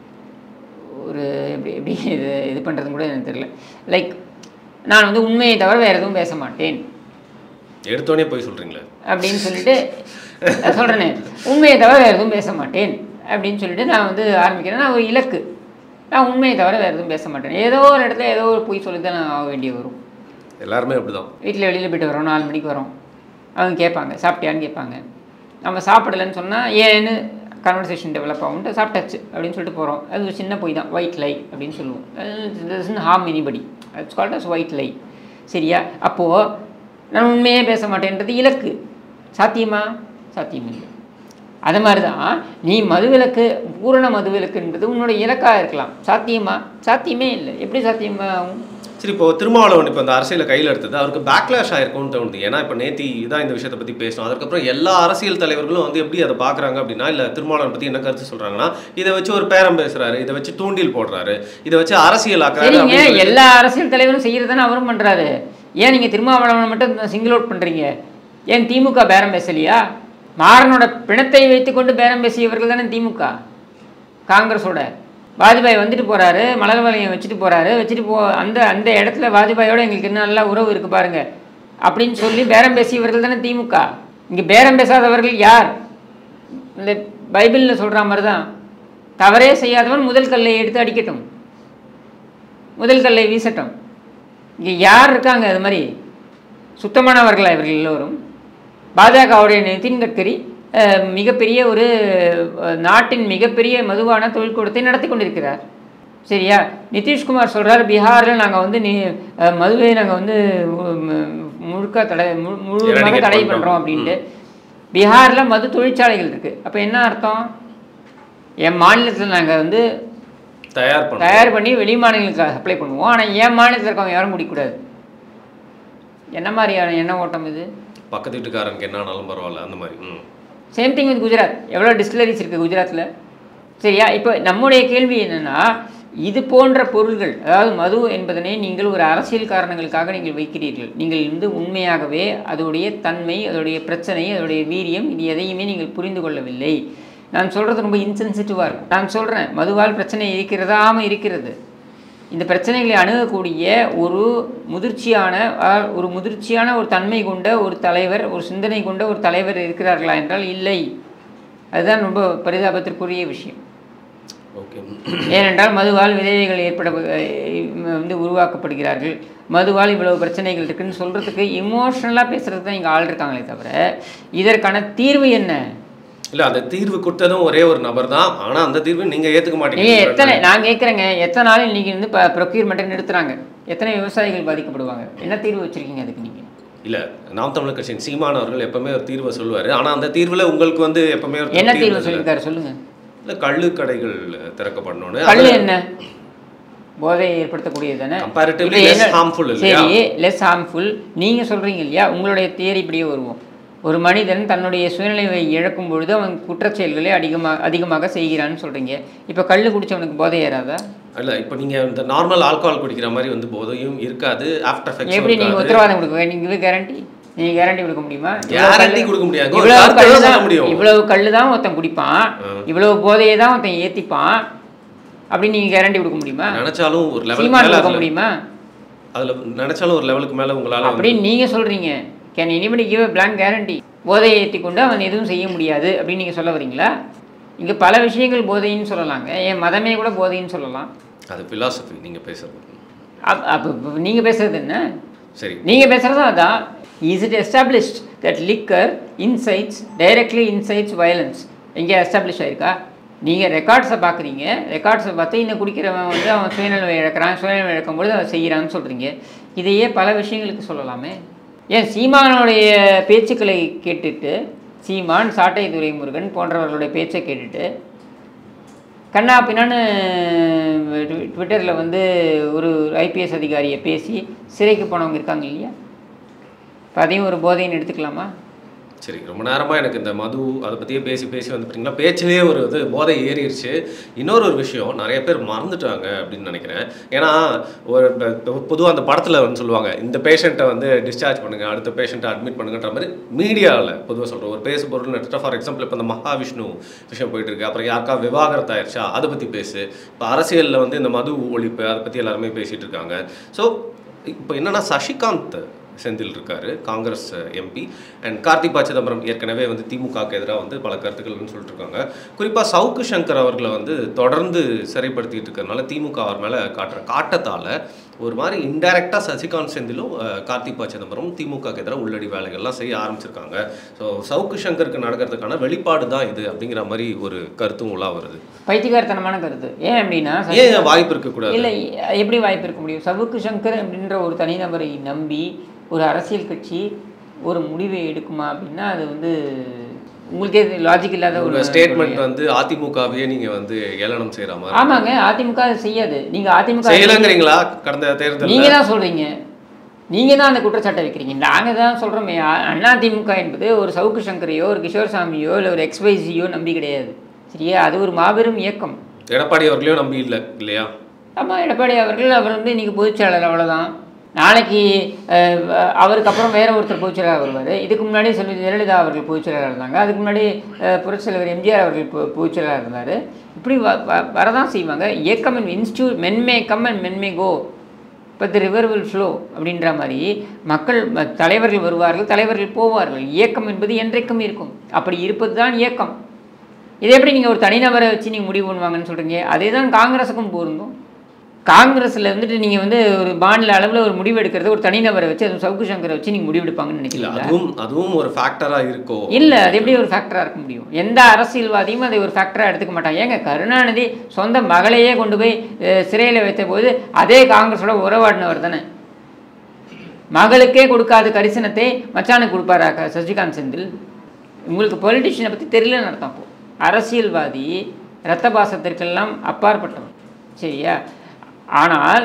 ஒரு எப்படி எப்படி இது இது பண்ணுறது கூட எனக்கு தெரியல லைக் நான் வந்து உண்மையை தவிர வேறு எதுவும் பேச மாட்டேன் எடுத்தோடனே போய் சொல்றீங்களே அப்படின்னு சொல்லிட்டு நான் சொல்கிறேனே உண்மையை தவிர வேறு எதுவும் பேச மாட்டேன் அப்படின்னு சொல்லிட்டு நான் வந்து ஆரம்பிக்கிறேன் நான் ஒரு இலக்கு நான் உண்மையை தவிர வேறு எதுவும் பேச மாட்டேன் ஏதோ ஒரு இடத்துல ஏதோ ஒரு பொய் சொல்லி தான் நான் ஆக வேண்டிய வரும் எல்லாருமே அப்படிதான் வீட்டில் வெளியில் போயிட்டு வரோம் நாலு மணிக்கு வரோம் அவங்க கேட்பாங்க சாப்பிட்டியான்னு கேட்பாங்க நம்ம சாப்பிடலன்னு சொன்னால் ஏன்னு கான்வர்சேஷன் டெவலப் ஆகும்ட்டு சாப்பிட்டாச்சு அப்படின்னு சொல்லிட்டு போகிறோம் அது ஒரு சின்ன பொய் தான் ஒயிட் லை அப்படின்னு சொல்லுவோம் harm anybody it's called as white lie சரியா அப்போது நான் உண்மையே பேச மாட்டேன்றது இலக்கு சாத்தியமா சாத்தியம் இல்லை அது மாதிரி தான் நீ மதுவிலக்கு பூரண மதுவிலக்குன்றது உன்னோட இலக்காக இருக்கலாம் சாத்தியமா சாத்தியமே இல்லை எப்படி சாத்தியமா ஆகும் சரி இப்போ திருமாவளவன் இப்போ இந்த அரசியலை கையில் எடுத்தது அவருக்கு பேக்லாஷ் ஆயிருக்கும்னு தோணுது ஏன்னா இப்போ நேத்தி தான் இந்த விஷயத்தை பற்றி பேசணும் அதுக்கப்புறம் எல்லா அரசியல் தலைவர்களும் வந்து எப்படி அதை பார்க்குறாங்க அப்படின்னா இல்லை திருமாவளவன் பற்றி என்ன கருத்து சொல்கிறாங்கன்னா இதை வச்சு ஒரு பேரம் பேசுறாரு இதை வச்சு தூண்டில் போடுறாரு இதை வச்சு அரசியல் ஆக்குறாரு சரிங்க அப்படின்னு சொல்லி- எல்லா அரசியல் தலைவரும் செய்யறதுதானே அவரும் பண்றாரு ஏன் நீங்க திருமாவளவனை மட்டும் சிங்கிள் அவுட் பண்றீங்க ஏன் திமுக பேரம் பேசலையா மாறனோட பிணத்தை வைத்துக்கொண்டு பேரம் பேசியவர்கள் தானே திமுக காங்கிரஸோட வாஜ்பாய் வந்துட்டு போறாரு மலர் வளையம் வச்சுட்டு போறாரு வச்சுட்டு போ அந்த அந்த இடத்துல வாஜ்பாயோட எங்களுக்கு என்ன நல்ல உறவு இருக்கு பாருங்க அப்படின்னு சொல்லி பேரம் பேசியவர்கள் தானே திமுக இங்க பேரம் பேசாதவர்கள் யார் இந்த பைபிளில் சொல்ற மாதிரி தான் தவறே செய்யாதவன் முதல் கல்லை எடுத்து அடிக்கட்டும் முதல் கல்லை வீசட்டும் இங்கே யார் இருக்காங்க அது மாதிரி சுத்தமானவர்களா இவர்கள் எல்லோரும் பாஜகவுடைய நிதின் கட்கரி அஹ், மிகப்பெரிய ஒரு அஹ், நாட்டின் மிகப்பெரிய மதுவான தொழிற்கூடத்தை நடத்தி கொண்டிருக்கிறார் சரியா நிதிஷ்குமார் சொல்றார் பீகாரில் நாங்கள் வந்து நீ அஹ், மதுவை நாங்கள் வந்து மு- முழுக்க தடை மு- முழுமையாக Eradicate தடை பண்றோம். பண்ணுறோம் அப்படின்ட்டு பீகாரில் மது தொழிற்சாலைகள் இருக்குது அப்போ என்ன அர்த்தம் என் மாநிலத்தில் நாங்கள் வந்து தயார் பண்ண தயார் பண்ணி வெளி மாநிலங்களுக்கு சப்ளை பண்ணுவோம் ஆனால் என் மாநிலத்தில் இருக்கவங்க யாரும் குடிக்கக்கூடாது என்ன மாதிரியான எண்ண ஓட்டம் இது பக்கத்து வீட்டுக்காரனுக்கு என்ன ஆனாலும் பரவாயில்ல அந்த மாதிரி ம் சேம் திங் வித் குஜராத் எவ்வளோ டிஸ்டிலரிஸ் இருக்குது குஜராத்தில் சரியா இப்போ நம்முடைய கேள்வி என்னென்னா இது போன்ற பொருள்கள் அதாவது மது என்பதனை நீங்கள் ஒரு அரசியல் காரணங்களுக்காக நீங்கள் வைக்கிறீர்கள் நீங்கள் வந்து உண்மையாகவே அதோடைய தன்மை அதோடைய பிரச்சனை அதோடைய வீரியம் இது எதையுமே நீங்கள் புரிந்து கொள்ளவில்லை நான் சொல்கிறது ரொம்ப இன்சென்சிட்டிவாக இருக்கும் நான் சொல்கிறேன் மதுவால் பிரச்சனை இருக்கிறதாம இருக்கிறது இந்த பிரச்சனைகளை அணுகக்கூடிய ஒரு முதிர்ச்சியான அஹ், ஒரு முதிர்ச்சியான ஒரு தன்மை கொண்ட ஒரு தலைவர் ஒரு சிந்தனை கொண்ட ஒரு தலைவர் இருக்கிறார்களா என்றால் இல்லை அதுதான் ரொம்ப பரிதாபத்திற்குரிய விஷயம் ஓகே ஏனென்றால் மதுவால் விதவைகள் ஏற்பட அஹ், வந்து உருவாக்கப்படுகிறார்கள் மதுவால் இவ்வளவு பிரச்சனைகள் இருக்குன்னு சொல்கிறதுக்கு இமோஷ்னலாக பேசுகிறது தான் இங்கே ஆள் இருக்காங்களே தவிர இதற்கான தீர்வு என்ன இல்ல அந்த தீர்வு கொடுத்ததும் ஒரே ஒரு நபர் தான் ஆனா அந்த தீர்வு நீங்க ஏத்துக்க நீங்க மாட்டீங்க எத்தனை நான் கேட்குறேங்க எத்தனை நாள் இன்னைக்கு வந்து இப்போ ப்ரொக்யூர்மெண்ட்டை நிறுத்துறாங்க எத்தனை விவசாயிகள் பாதிக்கப்படுவாங்க என்ன தீர்வு வச்சிருக்கீங்க அதுக்கு நீங்கள் இல்ல நாம் தமிழர் கட்சியின் சீமான் அவர்கள் எப்பவுமே ஒரு தீர்வை சொல்லுவாரு ஆனா அந்த தீர்வுல உங்களுக்கு வந்து எப்பவுமே ஒரு என்ன திருப்தி தீர்வு இருந்ததில்ல. சொல்லியிருக்காரு சொல்லுங்க இல்ல கள்ளு கடைகள் திறக்கப்படணும்னு கல் அதுல என்ன போதையை ஏற்படுத்தக்கூடியது தானே Comparatively இப்ப less என்ன- harmful இல்லையா? சரி லெஸ் ஹார்ம்ஃபுல் நீங்க சொல்றீங்க இல்லையா உங்களுடைய தியரி இப்படியே வருவோம் ஒரு மனிதன் தன்னுடைய சுயநிலைவை இழக்கும் பொழுது அவன் குற்றச் செயல்களை அதிகமாக அதிகமாக செய்கிறான்னு சொல்றீங்க இப்போ கல் குடிச்சவனுக்கு போதை ஏறாதா இல்ல இப்போ நீங்க இந்த நார்மல் ஆல்கஹால் குடிக்கிற மாதிரி வந்து போதையும் இருக்காது ஆஃப்டர் எப்படி எஃபெக்ட்ஸ் நீங்க உத்தரவாதம் கொடுக்க நீங்க கேரண்டி நீங்க கேரண்டி கொடுக்க முடியுமா இவ்வளவு Guarantee கல்லு- கொடுக்க முடியாது. இவ்வளவு கருத்து கல்லு தான் சொல்ல தான் முடியும். இவ்வளவு கல்லு தான் ஒருத்தன் குடிப்பான் இவ்வளவு போதையை தான் ஒருத்தன் ஏத்திப்பான் அப்படின்னு நீங்க கேரண்டி கொடுக்க முடியுமா நினைச்சாலும் ஒரு லெவலுக்கு சீமான் மேல கொடுக்க அதுல முடியுமா அதுல நினைச்சாலும் ஒரு லெவலுக்கு மேல உங்களால வந்து- அப்படின்னு நீங்க சொல்றீங்க can anybody give a blank guarantee போதையை ஏற்றி கொண்டு அவன் எதுவும் செய்ய முடியாது அப்படின்னு நீங்க சொல்ல வரீங்களா இங்க பல விஷயங்கள் போதைன்னு சொல்லலாங்க என் மதமே கூட போதைன்னு சொல்லலாம் அது philosophy நீங்க பேசுறது அப் அப்போ நீங்க பேசுறது என்ன சரி நீங்க பேசுறதும் அதான் is it established that liquor incites directly incites violence எங்கே எஸ்டாப்ளிஷ் ஆயிருக்கா நீங்கள் ரெக்கார்ட்ஸை பார்க்குறீங்க ரெக்கார்ட்ஸை பார்த்து இன்னும் குடிக்கிறவன் வந்து அவன் சுயநலவை இழக்கிறான் சுயநலவை இழக்கும்பொழுது அவன் செய்கிறான்னு சொல்கிறீங்க இதையே பல விஷயங்களுக்கு சொல்லலாமே ஏன் சீமானுடைய பேச்சுக்களை கேட்டுட்டு சீமான் சாட்டை துரைமுருகன் போன்றவர்களுடைய பேச்சை கேட்டுட்டு கண்ணா பின்னான்னு ட்விட்டரில் வந்து ஒரு ஐபிஎஸ் அதிகாரியை பேசி சிறைக்கு போனவங்க இருக்காங்க இல்லையா இப்போ அதையும் ஒரு போதைன்னு எடுத்துக்கலாமா சரி ரொம்ப நேரமா எனக்கு இந்த மது அதை பத்தியே பேசி பேசி வந்து பார்த்தீங்கன்னா பேச்சிலேயே ஒரு இது போதை ஏறிடுச்சு இன்னொரு ஒரு விஷயம் நிறைய பேர் மறந்துட்டாங்க அப்படின்னு நினைக்கிறேன் ஏன்னா ஒரு பொதுவாக அந்த படத்தில் வந்து சொல்லுவாங்க இந்த பேஷண்ட்டை வந்து டிஸ்சார்ஜ் பண்ணுங்க அடுத்த பேஷண்ட்டை அட்மிட் பண்ணுங்கன்ற மாதிரி மீடியாவில் பொதுவாக சொல்கிறோம் ஒரு பேசு பொருள் எடுத்துட்டா ஃபார் எக்ஸாம்பிள் இப்போ இந்த மகாவிஷ்ணு விஷயம் போயிட்டு இருக்கு அப்புறம் யாருக்கா விவாகரத்து ஆயிடுச்சா அதை பற்றி பேசு இப்போ அரசியலில் வந்து இந்த மது ஒழிப்பு அதை பற்றி எல்லாருமே பேசிகிட்டு இருக்காங்க ஸோ இப்போ என்னன்னா சசிகாந்த் செந்தில் இருக்காரு காங்கிரஸ் எம்பி அண்ட் கார்த்திபா சிதம்பரம் ஏற்கனவே வந்து திமுகவுக்கு எதிராக வந்து பல கருத்துக்கள்னு சொல்லிட்டு இருக்காங்க குறிப்பாக சவுக்கு சங்கர் அவர்களை வந்து தொடர்ந்து சிறைப்படுத்திட்டு இருக்கிறதுனால திமுக அவர் மேலே காட்டுற காட்டத்தால் ஒரு மாதிரி இன்டைரக்டாக சசிகாந்த் செந்திலும் அஹ், கார்த்திக் ப சிதம்பரம் திமுகக்கு எதிராக உள்ளடி வேலைகள்லாம் செய்ய ஆரம்பிச்சிருக்காங்க ஸோ சவுக்கு சங்கருக்கு நடக்கிறதுக்கான வெளிப்பாடு தான் இது அப்படிங்கிற மாதிரி ஒரு கருத்தும் உலா வருது பைத்தியகாரத்தனமான கருத்து ஏன் அப்படின்னா ஏன் வாய்ப்பு இருக்கக்கூடாது இல்லை எப்படி வாய்ப்பு இருக்க முடியும் சவுக்கு சங்கர் அப்படின்ற ஒரு தனிநபரை நம்பி ஒரு அரசியல் கட்சி ஒரு முடிவை எடுக்குமா அப்படின்னா அது வந்து உங்களுக்கே லாஜிக் இல்லாத ஒரு ஒரு ஸ்டேட்மெண்ட் வந்து அதிமுகவையே நீங்க வந்து ஏளனம் செய்யற மாதிரி ஆமாங்க அதிமுக அது செய்யாது நீங்க அதிமுக செய்யலங்கிறீங்களா கடந்த தேர்தல் நீங்க தான் சொல்றீங்க நீங்க தான் அந்த குற்றச்சாட்டை வைக்கிறீங்க நாங்க தான் சொல்றோமே அ- அதிமுக என்பது ஒரு சவுக்கு சங்கரையோ ஒரு கிஷோர் சாமியோ இல்லை ஒரு எக்ஸ்வைசியோ நம்பி கிடையாது சரியா அது ஒரு மாபெரும் இயக்கம் எடப்பாடி அவர்களையும் நம்பி இல்லை இல்லையா ஆமாம் எடப்பாடி அவர்கள் அவர் வந்து இன்னைக்கு பொதுச்செயலாளர் அவ்வளோதான் நாளைக்கு அஹ், அவருக்கு அப்புறம் வேற ஒருத்தர் பொதுச்செயலாளர் வருவார் இதுக்கு முன்னாடி செல்வி ஜெயலலிதா அவர்கள் பொதுச்செயலாளர் இருந்தாங்க அதுக்கு முன்னாடி அஹ், புரட்சித் தலைவர் எம்ஜிஆர் அவர்கள் பொ- பொதுச்செயலாளர் இருந்தார் இப்படி வ வ- வரதான் செய்வாங்க இயக்கம் and institute men may come and men may go but the river will flow அப்படின்ற மாதிரி மக்கள் ம- தலைவர்கள் வருவார்கள் தலைவர்கள் போவார்கள் இயக்கம் என்பது என்றைக்கும் இருக்கும் அப்படி இருப்பது தான் இயக்கம் இதை எப்படி நீங்கள் ஒரு தனிநபரை வச்சு நீங்கள் முடிவு பண்ணுவாங்கன்னு சொல்கிறீங்க அதே தான் காங்கிரஸுக்கும் பொருந்தும் காங்கிரஸில் வந்துட்டு நீங்கள் வந்து ஒரு மாநில அளவில் ஒரு முடிவு எடுக்கிறது ஒரு தனிநபரை வச்சு அது சவுக்கு சங்கரை வச்சு நீங்கள் முடிவெடுப்பாங்கன்னு இல்ல நினைக்கிறீங்களா அதுவும் அதுவும் ஒரு ஃபேக்டரா இருக்கோ இல்லை அது எப்படி ஒரு ஃபேக்டராக இருக்க முடியும் எந்த அரசியல்வாதியும் அதை ஒரு ஃபேக்டராக எடுத்துக்க மாட்டாங்க ஏங்க கருணாநிதி சொந்த மகளையே கொண்டு போய் சிறையில் வைத்த போது அதே காங்கிரஸோட உறவாடினவர் தானே மகளுக்கே கொடுக்காத கரிசனத்தை மச்சானுக்கு கொடுப்பாரா க- சசிகாந்த் செந்தில் உங்களுக்கு பொலிட்டிஷியனை பற்றி தெரியலன்னு அர்த்தம் அப்போ அரசியல்வாதி இரத்த பாசத்திற்கெல்லாம் அப்பாற்பட்டவன் சரியா ஆனால்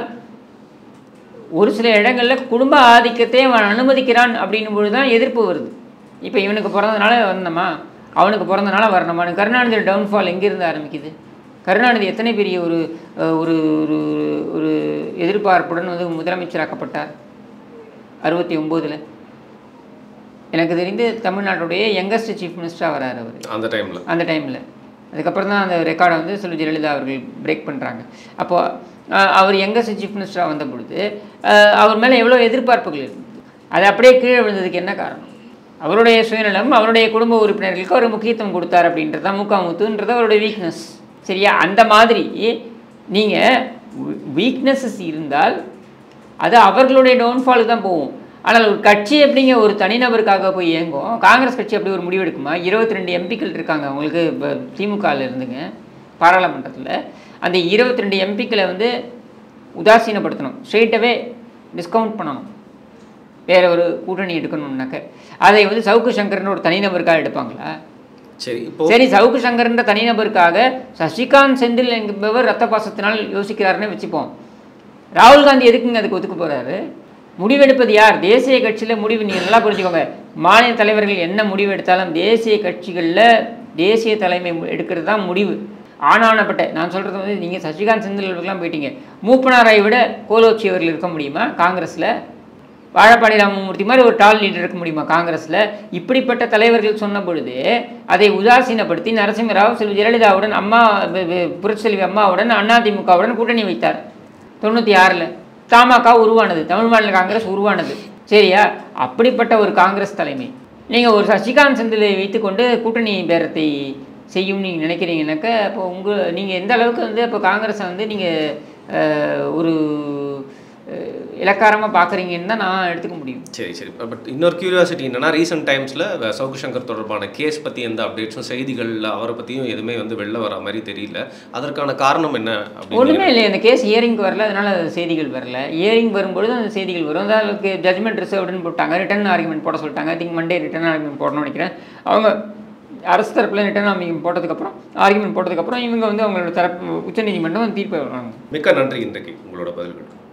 ஒரு சில இடங்களில் குடும்ப ஆதிக்கத்தை அவன் அனுமதிக்கிறான் அப்படின்னும் பொழுது தான் எதிர்ப்பு வருது இப்போ இவனுக்கு பிறந்தனால வந்தோமா அவனுக்கு பிறந்தனால வரணுமான்னு கருணாநிதி டவுன்ஃபால் எங்கேருந்து ஆரம்பிக்குது கருணாநிதி எத்தனை பெரிய ஒரு அஹ், ஒரு ஒரு ஒரு எதிர்பார்ப்புடன் வந்து முதலமைச்சராக்கப்பட்டார் அறுபத்தி ஒம்போதில் எனக்கு தெரிந்து தமிழ்நாட்டுடைய யங்கஸ்ட் சீஃப் மினிஸ்டராக வராரு அவர் அந்த டைம்ல அந்த டைமில் அதுக்கப்புறம் தான் அந்த ரெக்கார்டை வந்து செல்வி ஜெயலலிதா அவர்கள் பிரேக் பண்ணுறாங்க அப்போ அஹ், அவர் யங்கஸ்ட் சீஃப் மினிஸ்டராக வந்த பொழுது அஹ், அவர் மேலே எவ்வளோ எதிர்பார்ப்புகள் இருந்தது அது அப்படியே கீழே விழுந்ததுக்கு என்ன காரணம் அவருடைய சுயநலம் அவருடைய குடும்ப உறுப்பினர்களுக்கு அவர் முக்கியத்துவம் கொடுத்தார் அப்படின்றது தான் முக்காமுத்துன்றது அவருடைய வீக்னஸ் சரியா அந்த மாதிரி நீங்கள் வீக்னஸஸ் இருந்தால் அது அவர்களுடைய டவுன்ஃபாலுக்கு தான் போகும் ஆனால் ஒரு கட்சி எப்படிங்க ஒரு தனிநபருக்காக போய் இயங்கும் காங்கிரஸ் கட்சி அப்படி ஒரு முடிவு எடுக்குமா இருபத்தி ரெண்டு எம்பிக்கள் இருக்காங்க அவங்களுக்கு இப்போ திமுகவில் இருந்துங்க பாராளுமன்றத்தில் அந்த இருபத்தி ரெண்டு எம்பிக்களை வந்து உதாசீனப்படுத்தணும் ஸ்ட்ரெயிட்டாகவே டிஸ்கவுண்ட் பண்ணணும் வேற ஒரு கூட்டணி எடுக்கணும்னாக்க அதை வந்து சவுக்கு சங்கர்னு ஒரு தனிநபருக்காக எடுப்பாங்களா சரி இப்போ சரி சவுக்கு சங்கர்ன்ற தனிநபருக்காக சசிகாந்த் செந்தில் என்பவர் ரத்த பாசத்தினால் யோசிக்கிறாருன்னு வச்சுப்போம் ராகுல் காந்தி எதுக்குங்க அதுக்கு ஒத்துக்க போறாரு முடிவெடுப்பது யார் தேசிய கட்சியில் முடிவு நீங்கள் நல்லா புரிஞ்சுக்கோங்க மாநில தலைவர்கள் என்ன முடிவு எடுத்தாலும் தேசிய கட்சிகளில் தேசிய தலைமை மு- எடுக்கிறது தான் முடிவு ஆனானப்பட்ட நான் சொல்கிறது வந்து நீங்கள் சசிகாந்த் செந்தில் அவர்களுக்கெல்லாம் போயிட்டீங்க மூப்பனாரை விட கோலோச்சி அவர்கள் இருக்க முடியுமா காங்கிரஸில் வாழப்பாடி ராமமூர்த்தி மாதிரி ஒரு டால் லீடர் இருக்க முடியுமா காங்கிரஸில் இப்படிப்பட்ட தலைவர்கள் சொன்ன பொழுது அதை உதாசீனப்படுத்தி நரசிம்மராவ் செல்வி ஜெயலலிதாவுடன் அம்மா ப- ப- புரட்சித்தலைவி அம்மாவுடன் அதிமுகவுடன் கூட்டணி வைத்தார் தொண்ணூற்றி ஆறில் தமாக உருவானது தமிழ் மாநில காங்கிரஸ் உருவானது சரியா அப்படிப்பட்ட ஒரு காங்கிரஸ் தலைமை நீங்கள் ஒரு சசிகாந்த் செந்திலை வைத்துக்கொண்டு கூட்டணி பேரத்தை செய்யும் நீங்கள் நினைக்கிறீங்கனாக்க அப்போ உங்கள் நீங்கள் எந்த அளவுக்கு வந்து அப்போ காங்கிரஸை வந்து நீங்கள் ஒரு இலக்காரமாக பார்க்குறீங்கன்னு தான் நான் எடுத்துக்க முடியும் சரி சரி பட் இன்னொரு கியூரியாசிட்டி என்னன்னா ரீசெண்ட் டைம்ஸில் சவுக்கு சங்கர் தொடர்பான கேஸ் பற்றி எந்த அப்டேட்ஸும் செய்திகளில் அவரை பற்றியும் எதுவுமே வந்து வெளில வர மாதிரி தெரியல அதற்கான காரணம் என்ன அப்படின்னு ஒன்றுமே இல்லை இந்த கேஸ் ஹியரிங்க்கு வரல அதனால அது செய்திகள் வரல ஹியரிங் வரும்பொழுது அந்த செய்திகள் வரும் அதாவது ஜட்மெண்ட் ரிசர்வ்டுன்னு போட்டாங்க ரிட்டர்ன் ஆர்குமெண்ட் போட சொல்லிட்டாங்க திங்க் மண்டே ரிட்டர்ன் ஆர்குமெண்ட் போடணும்னு நினைக்கிறேன் அவங்க அரசு தரப்பில் ரிட்டர்ன் ஆர்குமெண்ட் போட்டதுக்கப்புறம் ஆர்குமெண்ட் போட்டதுக்கப்புறம் இவங்க வந்து அவங்களோட தரப்பு உச்சநீதிமன்றம் தீர்ப்பு வர்றாங்க மிக்க நன்றி இன்றைக்கு உங்களோட பதில்களுக்கு